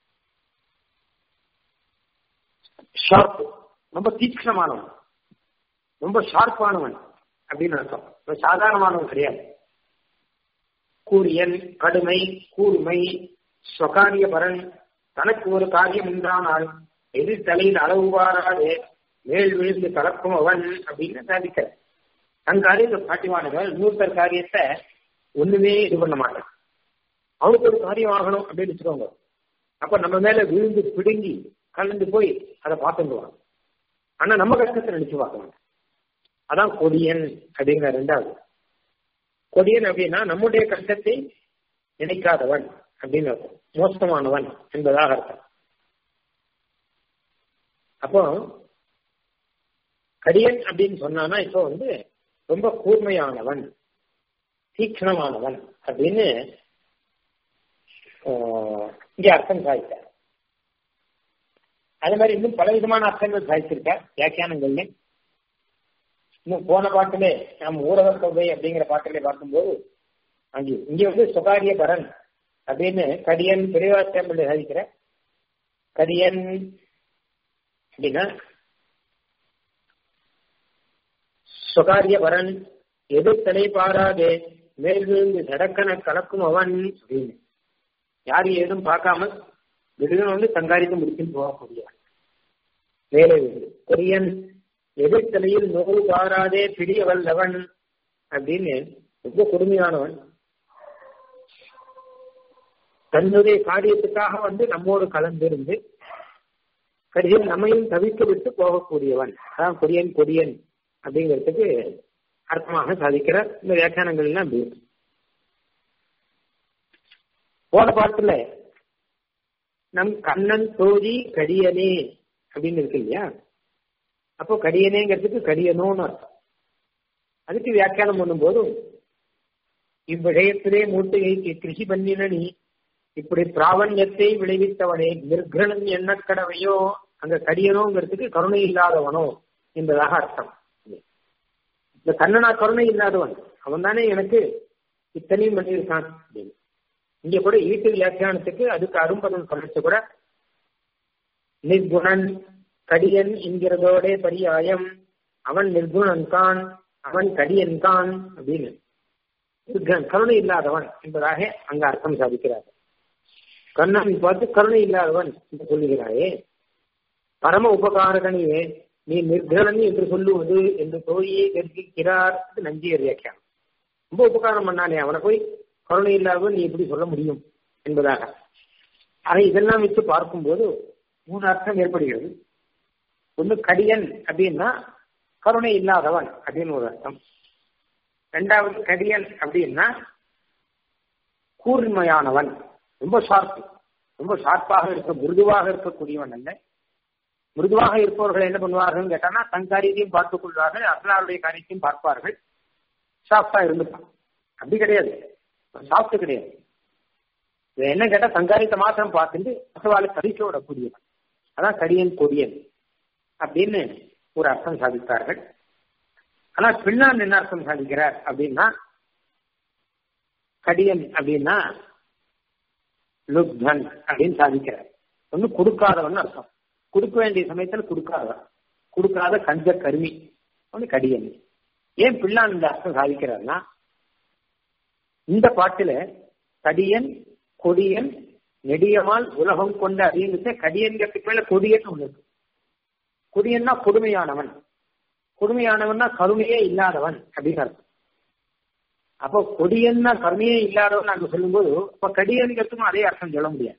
ஷார்ப் ரொம்ப தீக்ஷணமானவன் ரொம்ப ஷார்ப்பானவன் அப்படின்னு அர்த்தம் சாதாரணமானவன் கிடையாது கூரியன் கடுமை கூர்மை ஸ்வகாரிய பரன் தனக்கு ஒரு காரியம் உண்டானால் எதிர் தலையில் அளவு பாராது மேல் விழுந்து கலக்கும் அவன் அப்படின்னு சாதிக்கிற தன் காரியத்தை பாட்டிவானவன் இன்னொருத்தர் காரியத்தை ஒண்ணுமே இது பண்ண மாட்டான் அவனுக்கு ஒரு காரியம் ஆகணும் அப்படின்னு வச்சுக்கோங்க அப்ப நம்ம மேல விழுந்து பிடுங்கி கலந்து போய் அதை பார்த்துடுவான் ஆனா நம்ம கஷ்டத்தை நினைச்சு பார்க்க மாட்டான் அதான் கொடியன் அப்படிங்கிற ரெண்டாவது கொடியன் அப்படின்னா நம்முடைய கஷ்டத்தை நினைக்காதவன் அப்படின்னு அர்த்தம் மோசமானவன் என்பதாக அர்த்தம் அப்போ கடியன் அப்படின்னு சொன்னானா இப்போ வந்து ரொம்ப கூர்மையானவன் தீக்ஷணமானவன் அப்படின்னு இங்க அர்த்தம் சாதித்தார் அதே மாதிரி இன்னும் பல விதமான அர்த்தங்கள் சாதிச்சிருக்கார் வியாக்கியானங்கள்ல இன்னும் போன பாட்டிலே நம்ம ஊரக தொகை அப்படிங்கிற பாட்டிலே பார்க்கும்போது அங்கே இங்க வந்து சுகாரிய பரன் அப்படின்னு கடியன் பெரியவாசியம்பிள்ளை சாதிக்கிற கடியன் அப்படின்னா சுகாரிய பரன் எது தலை பாராதே மேலிருந்து சடக்கன கலக்கும் அவன் அப்படின்னு யாரு ஏதும் பார்க்காம திடீர்னு வந்து சங்காரித்து முடிச்சுன்னு போகக்கூடியவன் மேலே கொரியன் எதிர்த்தலையில் நோவு பாராதே பிடிய வல்லவன் அப்படின்னு ரொம்ப கொடுமையானவன் தன்னுடைய காரியத்துக்காக வந்து நம்மோடு கலந்திருந்து கடைசியில் நம்மையும் தவிக்க விட்டு போகக்கூடியவன் அதான் கொடியன் கொடியன் அப்படிங்கிறதுக்கு அர்த்தமாக சாதிக்கிற இந்த வியாக்கியானங்கள் எல்லாம் அப்படி இருக்கு போன பாட்டுல நம் கண்ணன் தோழி கடியனே அப்படின்னு இருக்கு இல்லையா அப்போ கடியனேங்கிறதுக்கு கடியனோன்னு அர்த்தம் அதுக்கு வியாக்கியானம் பண்ணும்போது இவ்விடயத்திலே மூட்டையை கிருஷி பண்ணின நீ இப்படி பிராவண்யத்தை விளைவித்தவனே நிர்கணன் என்ன கடவையோ அங்க கடியனோங்கிறதுக்கு கருணை இல்லாதவனோ என்பதாக அர்த்தம் இந்த கண்ணனா கருணை இல்லாதவன் அவன் தானே எனக்கு இத்தனையும் பண்ணியிருக்கான் அப்படின்னு இங்க கூட ஈட்டு வியாக்கியானத்துக்கு அதுக்கு அரும்பதம் சொல்லிச்சு கூட நிர்குணன் கடியன் என்கிறதோட பரியாயம் அவன் நிர்குணன் தான் அவன் கடியன் தான் அப்படின்னு கருணை இல்லாதவன் என்பதாக அங்க அர்த்தம் சாதிக்கிறார் கண்ணன் பார்த்து கருணை இல்லாதவன் என்று சொல்லுகிறாயே பரம உபகாரகனியே நீ நிர்கணன் என்று சொல்லுவது என்று தோழியை கற்பிக்கிறார் நஞ்சியர் வியாக்கியானம் ரொம்ப உபகாரம் பண்ணானே அவனை போய் கருணை இல்லாதவன் நீ எப்படி சொல்ல முடியும் என்பதாக ஆக இதெல்லாம் வச்சு பார்க்கும்போது மூணு அர்த்தம் ஏற்படுகிறது ஒன்று கடியன் அப்படின்னா கருணை இல்லாதவன் அப்படின்னு ஒரு அர்த்தம் ரெண்டாவது கடியன் அப்படின்னா கூர்மையானவன் ரொம்ப ஷார்ப் ரொம்ப ஷார்ப்பாக இருக்க மிருதுவாக இருக்கக்கூடியவன் அல்ல மிருதுவாக இருப்பவர்கள் என்ன பண்ணுவார்கள் கேட்டானா தன் காரியத்தையும் பார்த்துக் கொள்வார்கள் அசலாருடைய காரியத்தையும் பார்ப்பார்கள் சாஃப்டா இருந்துப்பான் அப்படி கிடையாது சாஃப்ட் கிடையாது இது என்ன கேட்டா சங்காரியத்தை மாத்திரம் பார்த்துட்டு அசவாலை பறிக்க விடக்கூடியவன் அதான் கடியன் கொடியன் அப்படின்னு ஒரு அர்த்தம் சாதித்தார்கள் ஆனா பின்னான் என்ன அர்த்தம் சாதிக்கிறார் அப்படின்னா கடியன் அப்படின்னா லுப்தன் அப்படின்னு சாதிக்கிறார் ஒண்ணு கொடுக்காதவன் அர்த்தம் கொடுக்க வேண்டிய சமயத்தில் கொடுக்காதவன் கொடுக்காத கஞ்ச கருமி ஒண்ணு கடியன் ஏன் பிள்ளான் இந்த அர்த்தம் சாதிக்கிறார்னா இந்த பாட்டுல கடியன் கொடியன் நெடியமால் உலகம் கொண்ட அப்படிங்கிறது கடியன்கிறதுக்கு மேல கொடியன் ஒண்ணு இருக்கு கொடியன்னா கொடுமையானவன் கொடுமையானவன்னா கருமையே இல்லாதவன் அப்படின்னு அர்த்தம் அப்போ கொடியன்னா கருமையே இல்லாதவன் நாங்க சொல்லும்போது இப்ப கடியனுக்கும் அதே அர்த்தம் சொல்ல முடியாது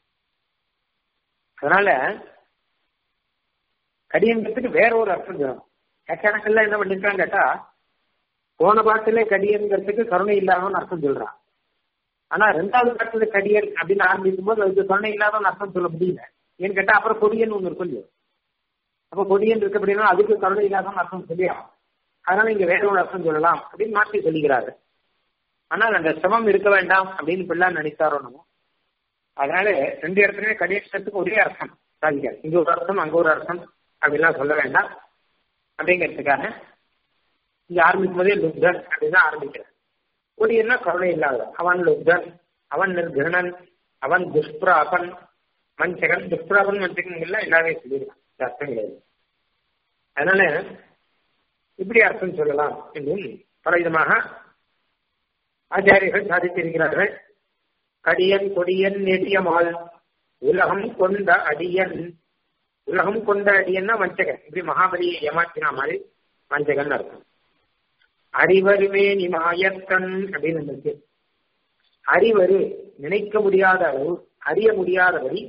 அதனால கடியன்கிறதுக்கு வேற ஒரு அர்த்தம் சொல்லணும் கணக்கெல்லாம் என்ன பண்ணிருக்கான்னு கேட்டா போன பாட்டிலே கடியன்கிறதுக்கு கருணை இல்லாதவன் அர்த்தம் சொல்றான் ஆனா ரெண்டாவது பாட்டுல கடியன் அப்படின்னு ஆரம்பிக்கும் போது அதுக்கு கருணை இல்லாதவன் அர்த்தம் சொல்ல முடியல ஏன்னு கேட்டா அப்புறம் கொடியன் ஒண்ணு இருக்கும் இல்லையோ அப்ப கொடியன் இருக்கு அப்படின்னா அதுக்கு கருணை இல்லாதவன் அர்த்தம் சொல்லியா அதனால இங்க வேற ஒரு அர்த்தம் சொல்லலாம் அப்படின்னு மாற்றி சொல்லுகிறாரு ஆனால் அந்த சிரமம் இருக்க வேண்டாம் அப்படின்னு பிள்ளை நினைத்தாரோ நம்ம அதனால ரெண்டு இடத்துலயுமே கடியத்துக்கு ஒரே அர்த்தம் சாதிக்காது இங்க ஒரு அர்த்தம் அங்க ஒரு அர்த்தம் அப்படிலாம் சொல்ல வேண்டாம் அப்படிங்கிறதுக்காக இங்க ஆரம்பிக்கும் போதே லுப்தன் அப்படின்னு ஆரம்பிக்கிறேன் கொடியன்னா கருணை இல்லாதவன் அவன் லுப்தன் அவன் நிர்கணன் அவன் துஷ்பிராபன் மஞ்சகன் துஷ்பிராபன் மஞ்சகன் எல்லாம் எல்லாமே சொல்லிடலாம் அர்த்தம் கிடையாது அதனால இப்படி அர்த்தம் சொல்லலாம் என்றும் பலவிதமாக ஆச்சாரியர்கள் சாதித்திருக்கிறார்கள் கடியன் கொடியன் நெடியமால் உலகம் கொண்ட அடியன் உலகம் கொண்ட அடியன்னா வஞ்சகன் இப்படி மகாபலியை ஏமாற்றினா மாதிரி வஞ்சகன் அர்த்தம் அறிவருவே நீ மாயக்கன் அப்படின்னு இருக்கு அறிவரு நினைக்க முடியாத அளவு அறிய முடியாதபடி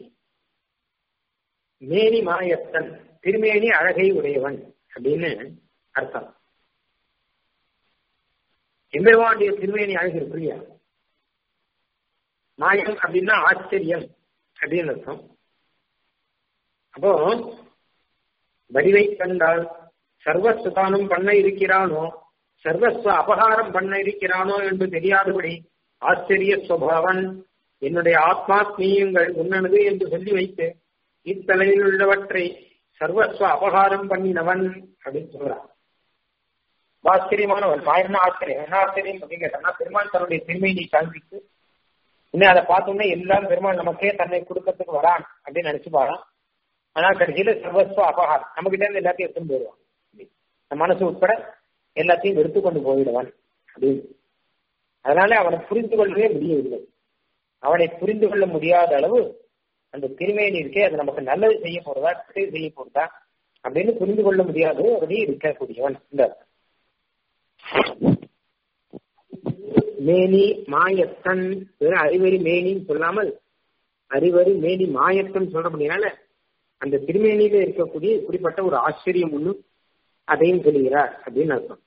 மேனி மாயத்தன் திருமேனி அழகை உடையவன் அப்படின்னு அர்த்தம் எம்பெருமானுடைய திருமேனி அழகு இருக்கு இல்லையா மாயம் அப்படின்னா ஆச்சரியம் அப்படின்னு அர்த்தம் அப்போ வடிவை கண்டால் சர்வஸ்வதானம் பண்ண இருக்கிறானோ சர்வஸ்வ அபகாரம் பண்ண இருக்கிறானோ என்று தெரியாதபடி ஆச்சரிய சுவாவன் என்னுடைய ஆத்மாத்மீயங்கள் உன்னனது என்று சொல்லி வைத்து இத்தலையில் உள்ளவற்றை சர்வஸ்வ அபகாரம் பண்ணினவன் அப்படின்னு சொல்றான் ஆச்சரியமானவன் மாயம்னா ஆச்சரியம் என்ன ஆச்சரியம் அப்படின்னு கேட்டா பெருமாள் தன்னுடைய திருமையை காண்பித்து இன்னும் அதை பார்த்தோம்னா எல்லாம் பெருமாள் நமக்கே தன்னை கொடுக்கறதுக்கு வரான் அப்படின்னு நினைச்சு பாரான் ஆனா கடைசியில சர்வஸ்வ அபகாரம் நம்ம கிட்ட இருந்து எல்லாத்தையும் எடுத்துன்னு போயிடுவான் நம்ம மனசு உட்பட எல்லாத்தையும் எடுத்து கொண்டு போயிடுவான் அப்படின்னு அதனால அவனை புரிந்து கொள்ளவே முடியவில்லை அவனை புரிந்து கொள்ள முடியாத அளவு அந்த திருமேனி இருக்கே அது நமக்கு நல்லது செய்ய போறதா கெட்டது செய்ய போறதா அப்படின்னு புரிந்து கொள்ள முடியாது அப்படியே இருக்கக்கூடியவன் இந்த மேனி மாயத்தன் வெறும் அறிவறி மேனின்னு சொல்லாமல் அறிவறி மேனி மாயத்தன் சொல்றபடினால அந்த திருமேனியில இருக்கக்கூடிய இப்படிப்பட்ட ஒரு ஆச்சரியம் ஒண்ணு அதையும் சொல்லுகிறார் அப்படின்னு அர்த்தம்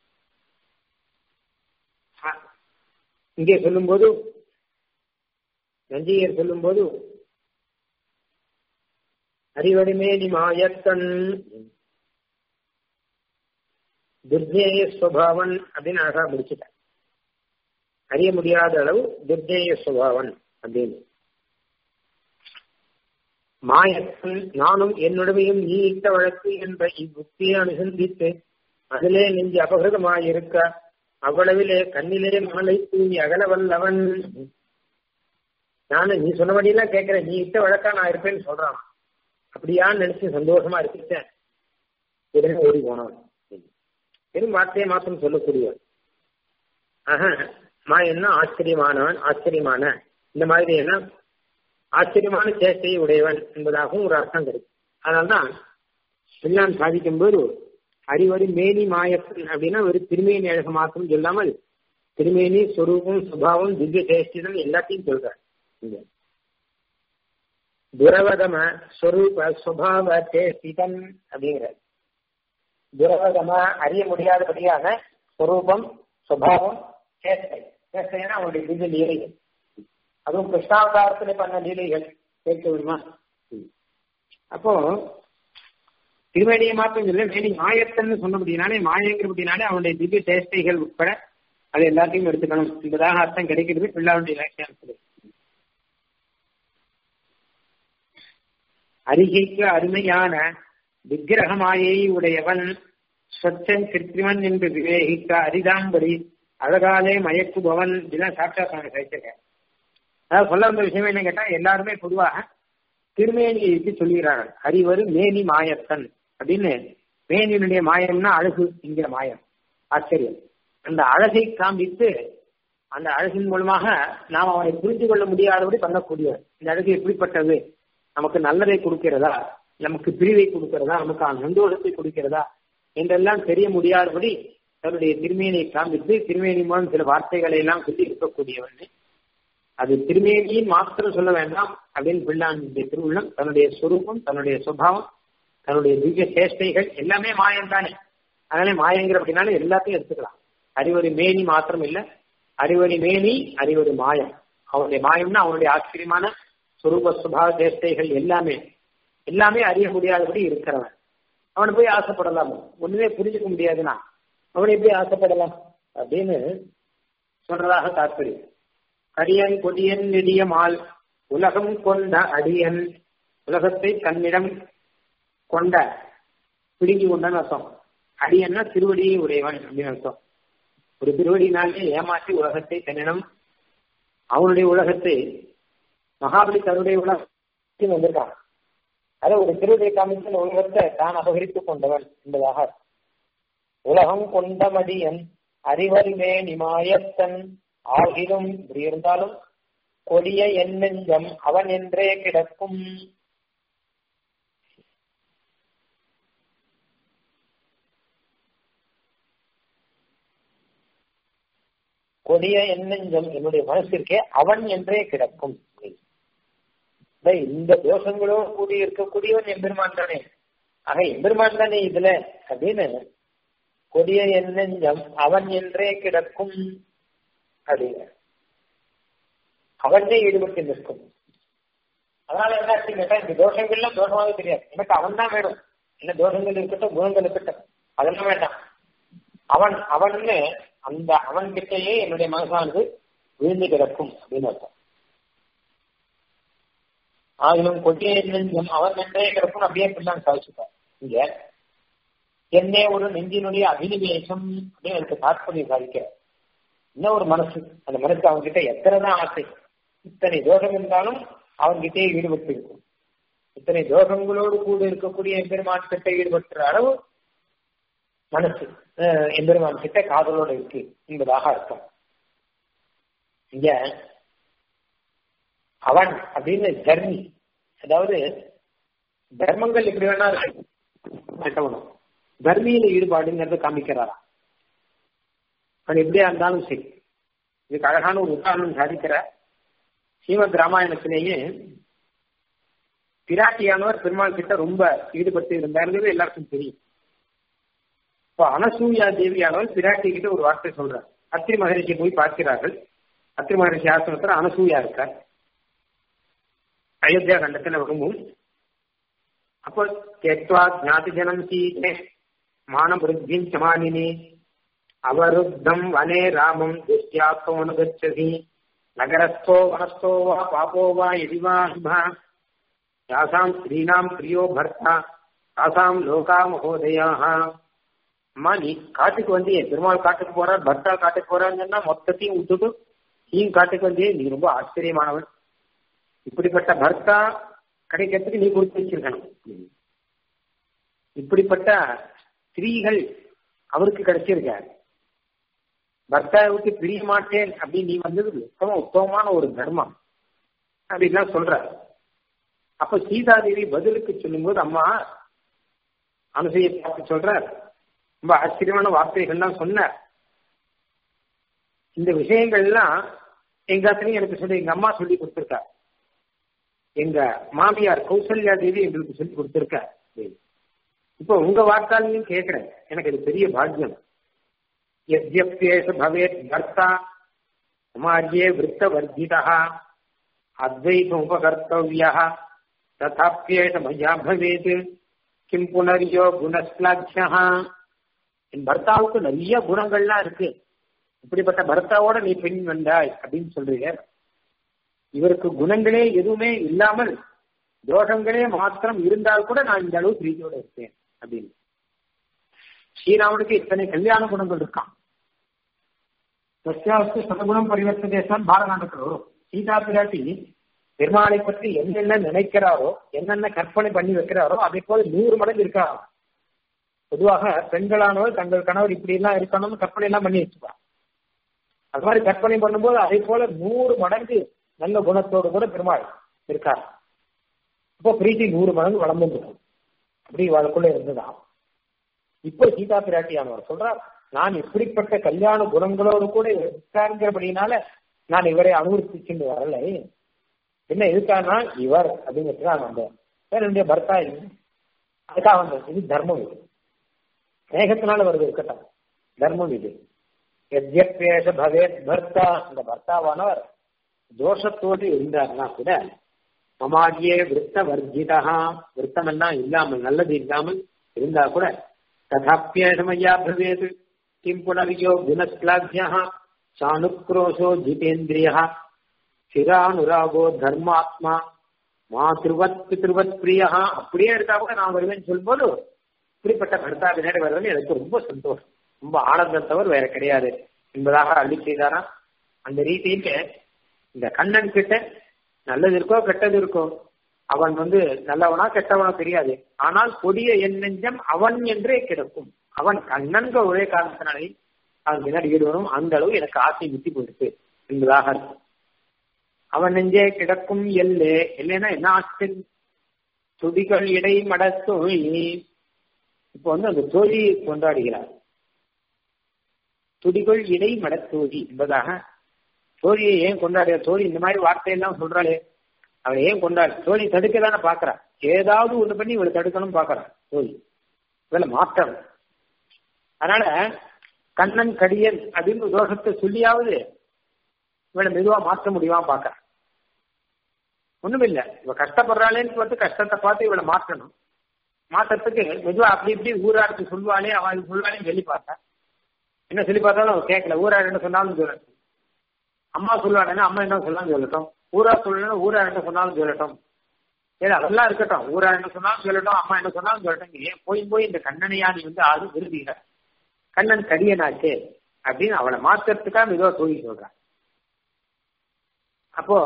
இங்கே சொல்லும்போது நஞ்சியர் சொல்லும்போது அறிவடிமேனி மாயத்தன் துர்ஜேய சுவாவன் அப்படின்னு அழகா முடிச்சுட்டேன் அறிய முடியாத அளவு துர்ஜேய சுபாவன் அப்படின்னு மாயத்தன் நானும் என்னுடமையும் நீ இட்ட வழக்கு என்ற இப்புத்தியை அனுசந்தித்து அதிலே நெஞ்சு அபகிருதமாயிருக்க அவ்வளவிலே கண்ணிலே மணலை தூங்கி அகல வல்லவன் நானும் நீ சொன்னபடியெல்லாம் கேட்கிறேன் நீ இட்ட வழக்கா நான் இருப்பேன்னு சொல்றான் அப்படியான்னு நினைச்சு சந்தோஷமா இருக்கிட்டேன் உடனே ஓடி போனான் வெறும் வார்த்தையை மாத்திரம் சொல்லக்கூடியவன் ஆஹா மா என்ன ஆச்சரியமானவன் ஆச்சரியமான இந்த மாதிரி என்ன ஆச்சரியமான சேஷ்டையை உடையவன் என்பதாகவும் ஒரு அர்த்தம் கிடைக்கும் அதனால்தான் எல்லாம் சாதிக்கும் போது அறிவறி மேனி மாயத்தன் அப்படின்னா ஒரு திருமேனி அழகு மாத்திரம் சொல்லாமல் திருமேனி ஸ்வரூபம் சுபாவம் திவ்ய சேஷ்டிதம் எல்லாத்தையும் சொல்றார் இங்க துரவதம ஸ்வரூப சுபாவ சேசிதம் அப்படிங்கிறார் துரவதம அறிய முடியாதபடியான ஸ்வரூபம் சுபாவம் சேஷ்டை சேஷ்டைன்னா அவனுடைய திவ்ய லீலைகள் அதுவும் கிருஷ்ணாவதாரத்துல பண்ண லீலைகள் கேட்க விடுமா அப்போ திருவேணியை மாற்றம் இல்லை வேணி மாயத்தன்னு சொன்னபடினாலே மாயங்கிறபடினாலே அவனுடைய திவ்ய சேஷ்டைகள் உட்பட அது எல்லாத்தையும் எடுத்துக்கணும் என்பதாக அர்த்தம் கிடைக்கிறது பிள்ளாவுடைய வியாக்கியானத்தில் அரிகைக்கு அருமையான விக்கிரகமாயை உடையவன் சொச்சன் கிருத்திமன் என்று விவேகிக்க அரிதாம்படி அழகாலே மயக்குபவன் இதெல்லாம் சாட்சாத் அவங்க சேர்த்திருக்கேன் அதாவது சொல்ல வந்த விஷயம் என்ன கேட்டா எல்லாருமே பொதுவாக திருமேனியை வச்சு சொல்லுகிறார்கள் அறிவரு மேனி மாயத்தன் அப்படின்னு மேனியினுடைய மாயம்னா அழகு என்கிற மாயம் ஆச்சரியம் அந்த அழகை காண்பித்து அந்த அழகின் மூலமாக நாம் அவனை புரிந்து கொள்ள முடியாதபடி பண்ணக்கூடியவர் இந்த அழகு எப்படிப்பட்டது நமக்கு நல்லதை கொடுக்கிறதா நமக்கு பிரிவை கொடுக்கிறதா நமக்கு சந்தோஷத்தை கொடுக்கிறதா என்றெல்லாம் தெரிய முடியாதபடி தன்னுடைய திருமேனியை காண்பித்து திருமேனி மூலம் சில வார்த்தைகளை எல்லாம் சொல்லி இருக்கக்கூடியவன் அது திருமேனியின் மாத்திரம் சொல்ல வேண்டாம் அப்படின்னு பிள்ளானுடைய திருவுள்ளம் தன்னுடைய சொரூபம் தன்னுடைய சுபாவம் தன்னுடைய திவ்ய சேஷ்டைகள் எல்லாமே மாயம் தானே அதனால மாயங்கிற அப்படின்னாலும் எல்லாத்தையும் எடுத்துக்கலாம் அறிவொரு மேனி மாத்திரம் இல்ல அறிவொரு மேனி அறிவொரு மாயம் அவனுடைய மாயம்னா அவனுடைய ஆச்சரியமான சுரூப சுபாவ சேஷ்டைகள் எல்லாமே எல்லாமே அறிய முடியாதபடி இருக்கிறவன் அவனை போய் ஆசைப்படலாம் ஒண்ணுமே புரிஞ்சுக்க முடியாதுன்னா அவனை எப்படி ஆசைப்படலாம் அப்படின்னு சொல்றதாக தாற்பயம் கடியன் கொடியன் நெடிய மால் உலகம் கொண்ட அடியன் உலகத்தை தன்னிடம் கொண்ட பிடுங்கி கொண்டான்னு அர்த்தம் அடியன்னா திருவடியை உடையவன் அப்படின்னு அர்த்தம் ஒரு திருவடினாலே ஏமாற்றி உலகத்தை தன்னிடம் அவனுடைய உலகத்தை மகாபலி தன்னுடைய உலகத்தில் வந்திருக்கான் அதை ஒரு திருவடியை காமித்து உலகத்தை தான் அபகரித்துக் கொண்டவன் என்பதாக உலகம் கொண்டமடியன் அறிவறிவே நிமாயத்தன் ஆகிலும் இப்படி இருந்தாலும் கொடிய என் நெஞ்சம் அவன் என்றே கிடக்கும் கொடிய என் நெஞ்சம் என்னுடைய மனசிற்கே அவன் என்றே கிடக்கும் இந்த தோஷங்களோடு கூடி இருக்கக்கூடியவன் எம்பெருமான் தானே ஆக எம்பெருமான் தானே இதுல அப்படின்னு கொடிய என் நெஞ்சம் அவன் என்றே கிடக்கும் அப்படிங்க அவனே ஈடுபட்டு நிற்கும் அதனால என்ன ஆச்சு கேட்டா இந்த தோஷங்கள்லாம் தோஷமாக தெரியாது எனக்கு அவன் தான் வேணும் என்ன தோஷங்கள் இருக்கட்டும் குணங்கள் இருக்கட்டும் அதெல்லாம் வேண்டாம் அவன் அவன்னு அந்த அவன் கிட்டேயே என்னுடைய மனசானது விழுந்து கிடக்கும் அப்படின்னு அர்த்தம் ஆகிலும் கொட்டிய நெஞ்சம் அவன் என்றே கிடக்கும் அப்படியே பிள்ளான் சாதிச்சுட்டார் இங்க என்னே ஒரு நெஞ்சினுடைய அபினிவேசம் அப்படின்னு எனக்கு தாற்பயம் சாதிக்கிறார் இன்னும் ஒரு மனசு அந்த மனசு அவன்கிட்ட எத்தனை தான் ஆசை இத்தனை தோஷம் இருந்தாலும் அவன்கிட்டே ஈடுபட்டு இருக்கும் இத்தனை தோஷங்களோடு கூட இருக்கக்கூடிய எம்பெருமான் கிட்ட ஈடுபட்டுற அளவு மனசு எம்பெருமான் கிட்ட காதலோடு இருக்கு என்பதாக அர்த்தம் இங்க அவன் அப்படின்னு தர்மி அதாவது தர்மங்கள் எப்படி வேணா இருக்கு தர்மியில ஈடுபாடுங்கிறத காமிக்கிறாரா அவன் எப்படியா இருந்தாலும் சரி இதுக்கு அழகான ஒரு உதாரணம் சாதிக்கிற ஸ்ரீமத் ராமாயணத்திலேயே பிராட்டியானவர் பெருமாள் கிட்ட ரொம்ப ஈடுபட்டு இருந்தாருங்கிறது எல்லாருக்கும் தெரியும் இப்போ அனசூயா தேவியானவர் பிராட்டி கிட்ட ஒரு வார்த்தை சொல்றார் அத்திரி மகரிஷி போய் பார்க்கிறார்கள் அத்திரி மகரிஷி ஆசிரமத்தில் அனசூயா இருக்கார் அயோத்தியா கண்டத்தில் விரும்பும் அப்போ கேத்வா ஜாதி ஜனம் சீதே மானபுருத்தின் சமானினே அவருத்தம் வனே ராமம் துஷ்யாத்மனுகச்சதி நகரஸ்தோ வனஸ்தோ வா பாபோ வா எதி வா சுபா யாசாம் ஸ்ரீனாம் பிரியோ பர்த்தா தாசாம் லோகா மகோதயாக அம்மா நீ காட்டுக்கு வந்தியே பெருமாள் காட்டுக்கு போறார் பர்த்தா காட்டுக்கு போறான்னு சொன்னா மொத்தத்தையும் விட்டுட்டு நீ காட்டுக்கு வந்தியே நீ ரொம்ப ஆச்சரியமானவன் இப்படிப்பட்ட பர்த்தா கிடைக்கிறதுக்கு நீ கொடுத்து வச்சிருக்கணும் இப்படிப்பட்ட ஸ்திரீகள் அவருக்கு கிடைச்சிருக்காரு பர்த்தாவை விட்டு பிரிய மாட்டேன் அப்படின்னு நீ வந்தது உத்தம உத்தமமான ஒரு தர்மம் அப்படின்லாம் சொல்ற அப்ப சீதாதேவி பதிலுக்கு சொல்லும்போது அம்மா அனுசையை பார்த்து சொல்றார் ரொம்ப ஆச்சரியமான வார்த்தைகள்லாம் சொன்னார் இந்த விஷயங்கள்லாம் எங்க அத்தனையும் எனக்கு சொல்லி எங்க அம்மா சொல்லி கொடுத்துருக்கா எங்க மாமியார் கௌசல்யா தேவி எங்களுக்கு சொல்லி கொடுத்துருக்கா இப்போ உங்க வார்த்தாலையும் கேட்கிறேன் எனக்கு இது பெரிய பாக்கியம் எத்யப்யேஷ பவேத் கர்த்தா சமாஜ்யே விருத்த வர்ஜிதா அத்வைத உபகர்த்தவியா ததாப்யேஷ மயா பவேத் கிம் புனரியோ குணஸ்லாட்சியா என் பர்த்தாவுக்கு நிறைய குணங்கள்லாம் இருக்கு இப்படிப்பட்ட பர்த்தாவோட நீ பெண் வந்தாய் அப்படின்னு சொல்றீங்க இவருக்கு குணங்களே எதுவுமே இல்லாமல் தோஷங்களே மாத்திரம் இருந்தால் கூட நான் இந்த அளவு பிரீதியோட இருப்பேன் அப்படின்னு ஸ்ரீராமனுக்கு இத்தனை கல்யாண குணங்கள் இருக்கான் சத்யாவுக்கு சதகுணம் பரிவர்த்ததேசான் பாரகாண்டத்தில் வரும் சீதா பிராட்டி பெருமாளை பற்றி என்னென்ன நினைக்கிறாரோ என்னென்ன கற்பனை பண்ணி வைக்கிறாரோ அதே போல நூறு மடங்கு இருக்கிறாரோ பொதுவாக பெண்களானவர் தங்கள் கணவர் இப்படி எல்லாம் இருக்கணும்னு கற்பனை எல்லாம் பண்ணி வச்சுப்பா அது மாதிரி கற்பனை பண்ணும்போது அதே போல நூறு மடங்கு நல்ல குணத்தோடு கூட பெருமாள் இருக்கார் அப்போ பிரீத்தி நூறு மடங்கு வளர்ந்து அப்படி வாழ்க்குள்ள இருந்துதான் இப்போ சீதா பிராட்டியானவர் சொல்றார் நான் இப்படிப்பட்ட கல்யாண குணங்களோடு கூட இருக்காருங்கிறபடினால நான் இவரை அனுமதிச்சுட்டு வரலை என்ன எதுக்கானா இவர் அப்படிங்கிறது நான் வந்தேன் வேற என்னுடைய பர்த்தா இல்லை அதுக்காக வந்தேன் இது தர்மம் இது மேகத்தினால வருது இருக்கட்டும் தர்மம் இது எத்யப்பேஷ பவேத் பர்த்தா இந்த பர்த்தாவானவர் தோஷத்தோடு இருந்தார்னா கூட மமாகியே விருத்த வர்ஜிதா விருத்தம் எல்லாம் இல்லாமல் நல்லது இல்லாமல் இருந்தா கூட ததாப்பியமயா பவேத் கிம் புனரியோ குணஸ்லாபியா சாணுக்ரோஷோ ஜிதேந்திரியா சிரானுராகோ தர்மாத்மா மாத்ருவத் பித்ருவத் பிரியா அப்படியே இருக்கா கூட நான் வருவேன்னு சொல்லும்போது இப்படிப்பட்ட பர்த்தா பின்னாடி வருவேன் எனக்கு ரொம்ப சந்தோஷம் ரொம்ப ஆனந்தத்தவர் வேற கிடையாது என்பதாக அள்ளி செய்தாரா அந்த ரீதியில இந்த கண்ணன் கிட்ட நல்லது இருக்கோ கெட்டது இருக்கோ அவன் வந்து நல்லவனா கெட்டவனா தெரியாது ஆனால் கொடிய என் நெஞ்சம் அவன் என்றே கிடக்கும் அவன் கண்ணன்க ஒரே காரணத்தினாலே அவன் பின்னாடி ஈடுவரும் அந்த அளவு எனக்கு ஆசை வித்தி போயிருக்கு என்பதாக இருக்கும் அவன் நெஞ்சே கிடக்கும் எல்லே இல்லைன்னா என்ன ஆச்சு துடிகள் இடை மடத்தோழி இப்போ வந்து அந்த தோழியை கொண்டாடுகிறார் துடிகள் இடை மடத்தோழி என்பதாக தோழியை ஏன் கொண்டாடுற தோழி இந்த மாதிரி வார்த்தையெல்லாம் சொல்றாளே அவளை ஏன் கொண்டாடு தோழி தடுக்க தானே பாக்குறா ஏதாவது ஒண்ணு பண்ணி இவளை தடுக்கணும் பாக்குறா தோழி இவளை மாற்றணும் அதனால கண்ணன் கடியன் அப்படின்னு தோஷத்தை சொல்லியாவது இவளை மெதுவா மாற்ற முடியுமா பாக்குறா ஒண்ணுமில்ல இவ கஷ்டப்படுறாளேன்னு பார்த்து கஷ்டத்தை பார்த்து இவளை மாற்றணும் மாற்றத்துக்கு மெதுவா அப்படி இப்படி ஊராருக்கு சொல்லுவாளே அவள் சொல்லுவாளே சொல்லி பார்த்தா என்ன சொல்லி பார்த்தாலும் அவன் கேட்கல ஊரார் என்ன சொன்னாலும் சொல்லட்டும் அம்மா சொல்லுவாடனா அம்மா என்ன சொன்னாலும் சொல்லட்டும் ஊரா சொல்லணும் ஊரா என்ன சொன்னாலும் சொல்லட்டும் ஏன்னா அதெல்லாம் இருக்கட்டும் ஊரா என்ன சொன்னாலும் சொல்லட்டும் அம்மா என்ன சொன்னாலும் சொல்லட்டும் ஏன் போய் போய் இந்த கண்ணனையா நீ வந்து ஆறு விரும்புகிற கண்ணன் கடியனாச்சே அப்படின்னு அவளை மாத்துறதுக்காக மெதுவா தோழி சொல்றான் அப்போ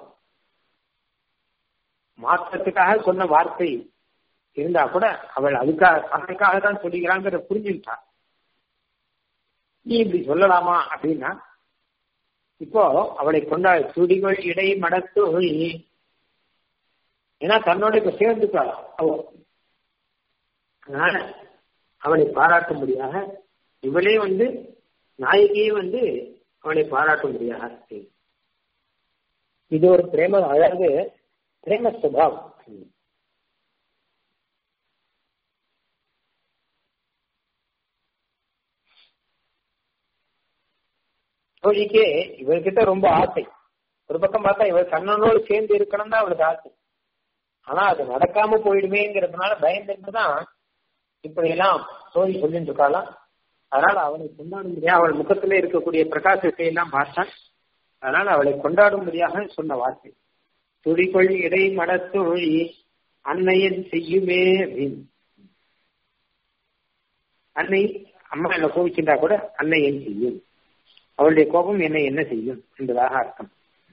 மாற்றத்துக்காக சொன்ன வார்த்தை இருந்தா கூட அவள் அதுக்காக அதற்காக தான் சொல்லுகிறாங்கிற புரிஞ்சுக்கிட்டா நீ இப்படி சொல்லலாமா அப்படின்னா இப்போ அவளை கொண்டாடு சுடிகள் இடை மடத்து ஏன்னா தன்னோட இப்ப சேர்ந்துட்டாள் அவ அதனால அவளை பாராட்ட முடியாக இவளே வந்து நாயகியே வந்து அவளை பாராட்ட முடியாக இது ஒரு பிரேம அதாவது பிரேம சுபாவம் தோழிக்கு இவர்கிட்ட ரொம்ப ஆசை ஒரு பக்கம் பார்த்தா இவர் கண்ணனோடு சேர்ந்து இருக்கணும் தான் அவளுக்கு ஆசை ஆனா அது நடக்காம போயிடுமேங்கிறதுனால பயந்துட்டு தான் இப்படி எல்லாம் தோழி சொல்லிட்டு இருக்காளாம் அதனால அவளை கொண்டாடும்படியாக அவள் முகத்துல இருக்கக்கூடிய பிரகாசத்தை எல்லாம் பார்த்தான் அதனால அவளை கொண்டாடும்படியாக சொன்ன வார்த்தை துடிகொள் இடை மடத்தொழி அன்னையன் செய்யுமே அப்படின்னு அன்னை அம்மா என்ன கோவிச்சுட்டா கூட அன்னை என் செய்யும் அவளுடைய கோபம் என்னை என்ன செய்யும் என்பதாக அர்த்தம்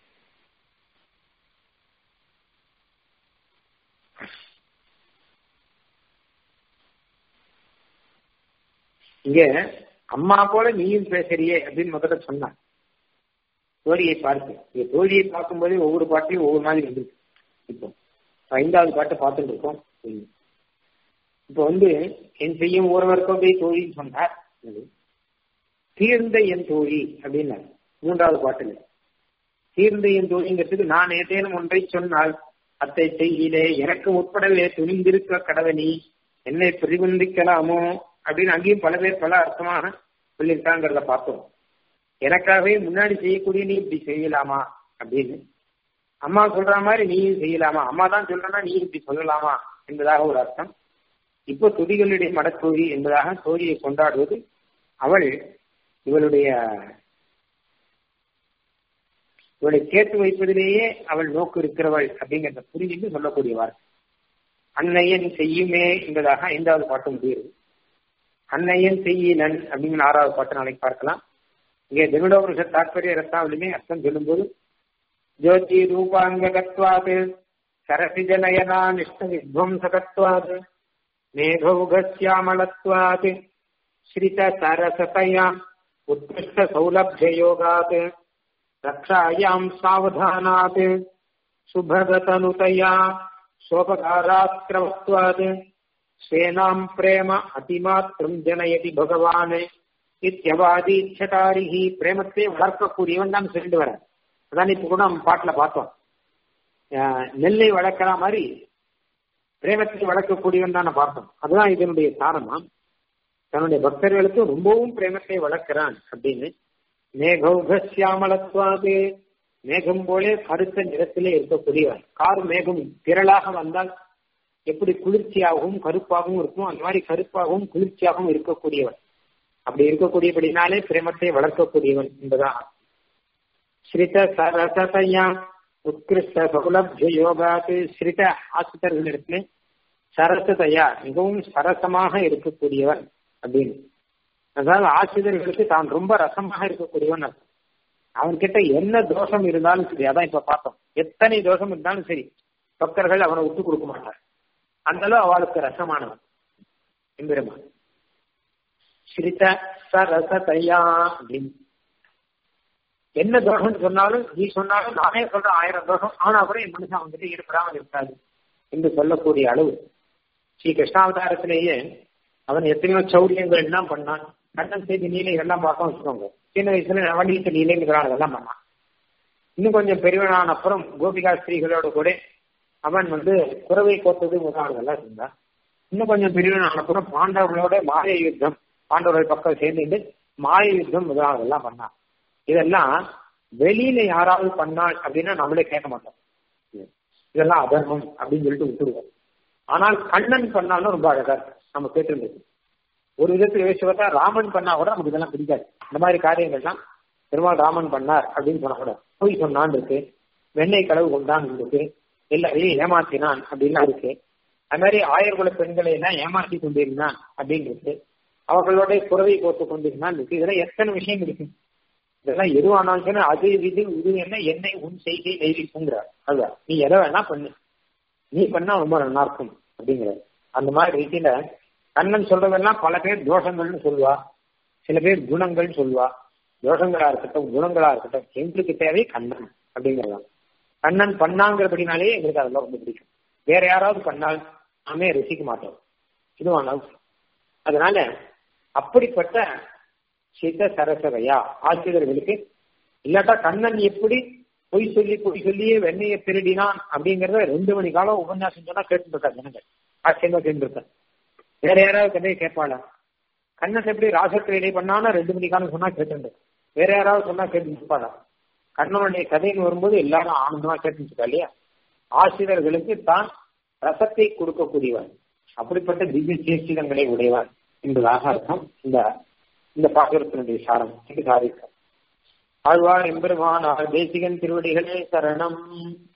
இங்க அம்மா போல நீயும் பேசுறியே அப்படின்னு முதல்ல சொன்னான் தோழியை பார்த்து இங்க தோழியை பார்க்கும்போதே ஒவ்வொரு பாட்டையும் ஒவ்வொரு மாதிரி வந்துருக்கு இப்போ ஐந்தாவது பாட்டை பார்த்துட்டு இருக்கோம் இப்போ வந்து என் செய்யும் ஒருவருக்கும் போய் தோழின்னு சொன்னார் தீர்ந்த என் தோழி அப்படின்னாரு மூன்றாவது பாட்டுல தீர்ந்து என் தோழிங்கிறதுக்கு நான் ஏதேனும் ஒன்றை சொன்னால் அத்தை செய்யிலே எனக்கு உட்படவே துணிந்திருக்க கடவனி என்னை பிரதிபந்திக்கலாமோ அப்படின்னு அங்கேயும் பல பேர் பல அர்த்தமாக சொல்லியிருக்காங்கிறத பார்த்தோம் எனக்காகவே முன்னாடி செய்யக்கூடிய நீ இப்படி செய்யலாமா அப்படின்னு அம்மா சொல்ற மாதிரி நீயும் செய்யலாமா அம்மா தான் சொல்றனா நீ இப்படி சொல்லலாமா என்பதாக ஒரு அர்த்தம் இப்போ துதிகளுடைய மடத்தோழி என்பதாக தோழியை கொண்டாடுவது அவள் இவளுடைய இவளை கேட்டு வைப்பதிலேயே அவள் நோக்கு இருக்கிறவள் அப்படிங்கிறத புரிஞ்சு சொல்லக்கூடிய வார்த்தை அன்னையன் செய்யுமே என்பதாக ஐந்தாவது பாட்டு முடியுது அன்னையன் செய்யினன் அப்படிங்கிற ஆறாவது பாட்டு நாளைக்கு பார்க்கலாம் இங்கே தினடோபுருஷ தாற்பரிய ரத்னாவிலுமே அர்த்தம் சொல்லும்போது ஜோதி ரூபாங்ககத்வாத் சரசிஜ நயனா நிஷ்ட வித்வம்சகத்வாத் மேகௌகஸ்யாமலத்வாத் ஸ்ரித சரசதயா உத்கிருஷ்ட சௌலபியயோகாத் ரக்ஷாயாம் சாவதானாத் சுபகதனுதயா சோபகாராக்கிரமத்வாத் ஸ்வேனாம் பிரேம அதிமாத்திரம் ஜனயதி பகவான் இத்தியவாதீட்சதாரிகி பிரேமத்தை வளர்க்கக்கூடியவன் தான் சொல்லிட்டு வர அதான் இப்ப கூட நம்ம பாட்டுல பார்த்தோம் நெல்லை வளர்க்கிற மாதிரி பிரேமத்தை வளர்க்கக்கூடியவன் தான் பார்த்தோம் அதுதான் இதனுடைய சாரமா தன்னுடைய பக்தர்களுக்கு ரொம்பவும் பிரேமத்தை வளர்க்கிறான் அப்படின்னு மேகௌகசியாமலத்வாது மேகம் போலே கருத்த நிறத்திலே இருக்கக்கூடியவன் கார் மேகம் திரளாக வந்தால் எப்படி குளிர்ச்சியாகவும் கருப்பாகவும் இருக்கும் அந்த மாதிரி கருப்பாகவும் குளிர்ச்சியாகவும் இருக்கக்கூடியவன் அப்படி இருக்கக்கூடியபடினாலே பிரேமத்தை வளர்க்கக்கூடியவன் என்பதான் ஸ்ரித சரசதையா உத்கிருஷ்ட சௌலபிய யோகாத்து ஸ்ரித ஆசிரியர்களிடத்துல சரசதையா மிகவும் சரசமாக இருக்கக்கூடியவன் அப்படின்னு அதாவது ஆசிரியர்களுக்கு தான் ரொம்ப ரசமாக இருக்கக்கூடியவன் அர்த்தம் அவன்கிட்ட என்ன தோஷம் இருந்தாலும் சரி அதான் இப்ப பார்த்தோம் எத்தனை தோஷம் இருந்தாலும் சரி பக்தர்கள் அவனை விட்டு கொடுக்க மாட்டார் அந்த அளவு அவளுக்கு ரசமானவன் எம்பெருமான் ஸ்ரித சரசதையா அப்படின்னு என்ன தோஷம் சொன்னாலும் நீ சொன்னாலும் நானே சொல்ற ஆயிரம் தோஷம் ஆனா கூட என் மனுஷன் வந்துட்டு ஈடுபடாமல் இருக்காது என்று சொல்லக்கூடிய அளவு ஸ்ரீ கிருஷ்ணாவதாரத்திலேயே அவன் எத்தனையோ சௌரியங்கள் எல்லாம் பண்ணான் கண்ணன் செய்தி நீலை எல்லாம் பார்க்க வச்சுக்கோங்க சின்ன வயசுல வண்டிக்கு நீலைங்கிறான் அதெல்லாம் பண்ணான் இன்னும் கொஞ்சம் பெரியவனான அப்புறம் கோபிகா ஸ்திரீகளோட கூட அவன் வந்து குறவை கோத்தது முதலானதெல்லாம் இருந்தான் இன்னும் கொஞ்சம் பெரியவனான அப்புறம் பாண்டவர்களோட மாய யுத்தம் பாண்டவர்கள் பக்கம் சேர்ந்துட்டு மாய யுத்தம் முதலானதெல்லாம் பண்ணான் இதெல்லாம் வெளியில யாராவது பண்ணாள் அப்படின்னா நம்மளே கேட்க மாட்டோம் இதெல்லாம் அதர்மம் அப்படின்னு சொல்லிட்டு விட்டுருவோம் ஆனால் கண்ணன் பண்ணாலும் ரொம்ப அழகா இருக்கு நம்ம கேட்டுருந்தது ஒரு விதத்தில் யோசிச்சு பார்த்தா ராமன் பண்ணா கூட நமக்கு இதெல்லாம் பிடிக்காது இந்த மாதிரி காரியங்கள்லாம் பெருமாள் ராமன் பண்ணார் அப்படின்னு சொன்னா கூட பொய் சொன்னான் இருக்கு வெண்ணெய் களவு கொண்டான் இருக்கு எல்லாரையும் ஏமாத்தினான் அப்படின்லாம் இருக்கு அது மாதிரி ஆயர்குல பெண்களை எல்லாம் ஏமாத்தி கொண்டிருந்தான் அப்படின்னு இருக்கு அவர்களோட குறவை கோத்து கொண்டிருந்தான் இருக்கு இதெல்லாம் எத்தனை விஷயம் இருக்கு இதெல்லாம் எதுவானாலும் சரி அது இது இது என்ன என்னை உன் செய்கை நெய்விக்குங்கிறார் அதுதான் நீ எதை வேணா பண்ணு நீ பண்ணா ரொம்ப நல்லா இருக்கும் அப்படிங்கிறார் அந்த மாதிரி ரீதியில கண்ணன் சொல்றதெல்லாம் பல பேர் தோஷங்கள்னு சொல்லுவா சில பேர் குணங்கள் சொல்லுவா தோஷங்களா இருக்கட்டும் குணங்களா இருக்கட்டும் எங்களுக்கு தேவை கண்ணன் அப்படிங்கிறதான் கண்ணன் பண்ணாங்கிறபடினாலே எங்களுக்கு அதெல்லாம் ரொம்ப பிடிக்கும் வேற யாராவது பண்ணால் நாமே ரசிக்க மாட்டோம் இதுவானாலும் அதனால அப்படிப்பட்ட சித்த சரசவையா ஆசிரியர்களுக்கு இல்லாட்டா கண்ணன் எப்படி பொய் சொல்லி பொய் சொல்லியே வெண்ணையை திருடினான் அப்படிங்கறத ரெண்டு மணி காலம் உபன்யாசம் சொன்னா கேட்டு இருக்கா ஜனங்கள் ஆச்சரியமா கேட்டு வேற யாராவது கதையை கேட்பாளா கண்ணன் எப்படி ராசக்கிரீடை பண்ணானா ரெண்டு மணி காலம் சொன்னா கேட்டு வேற யாராவது சொன்னா கேட்டு இருப்பாளா கண்ணனுடைய கதைன்னு வரும்போது எல்லாரும் ஆனந்தமா கேட்டு இல்லையா ஆசிரியர்களுக்கு தான் ரசத்தை கொடுக்கக்கூடியவன் அப்படிப்பட்ட திவ்ய சேஷ்டிதங்களை உடையவன் என்பதாக அர்த்தம் இந்த இந்த பாசுரத்தினுடைய சாரம் இது சாதிக்கும் ஆழ்வார் எம்பெருமானார் தேசிகன் திருவடிகளே சரணம்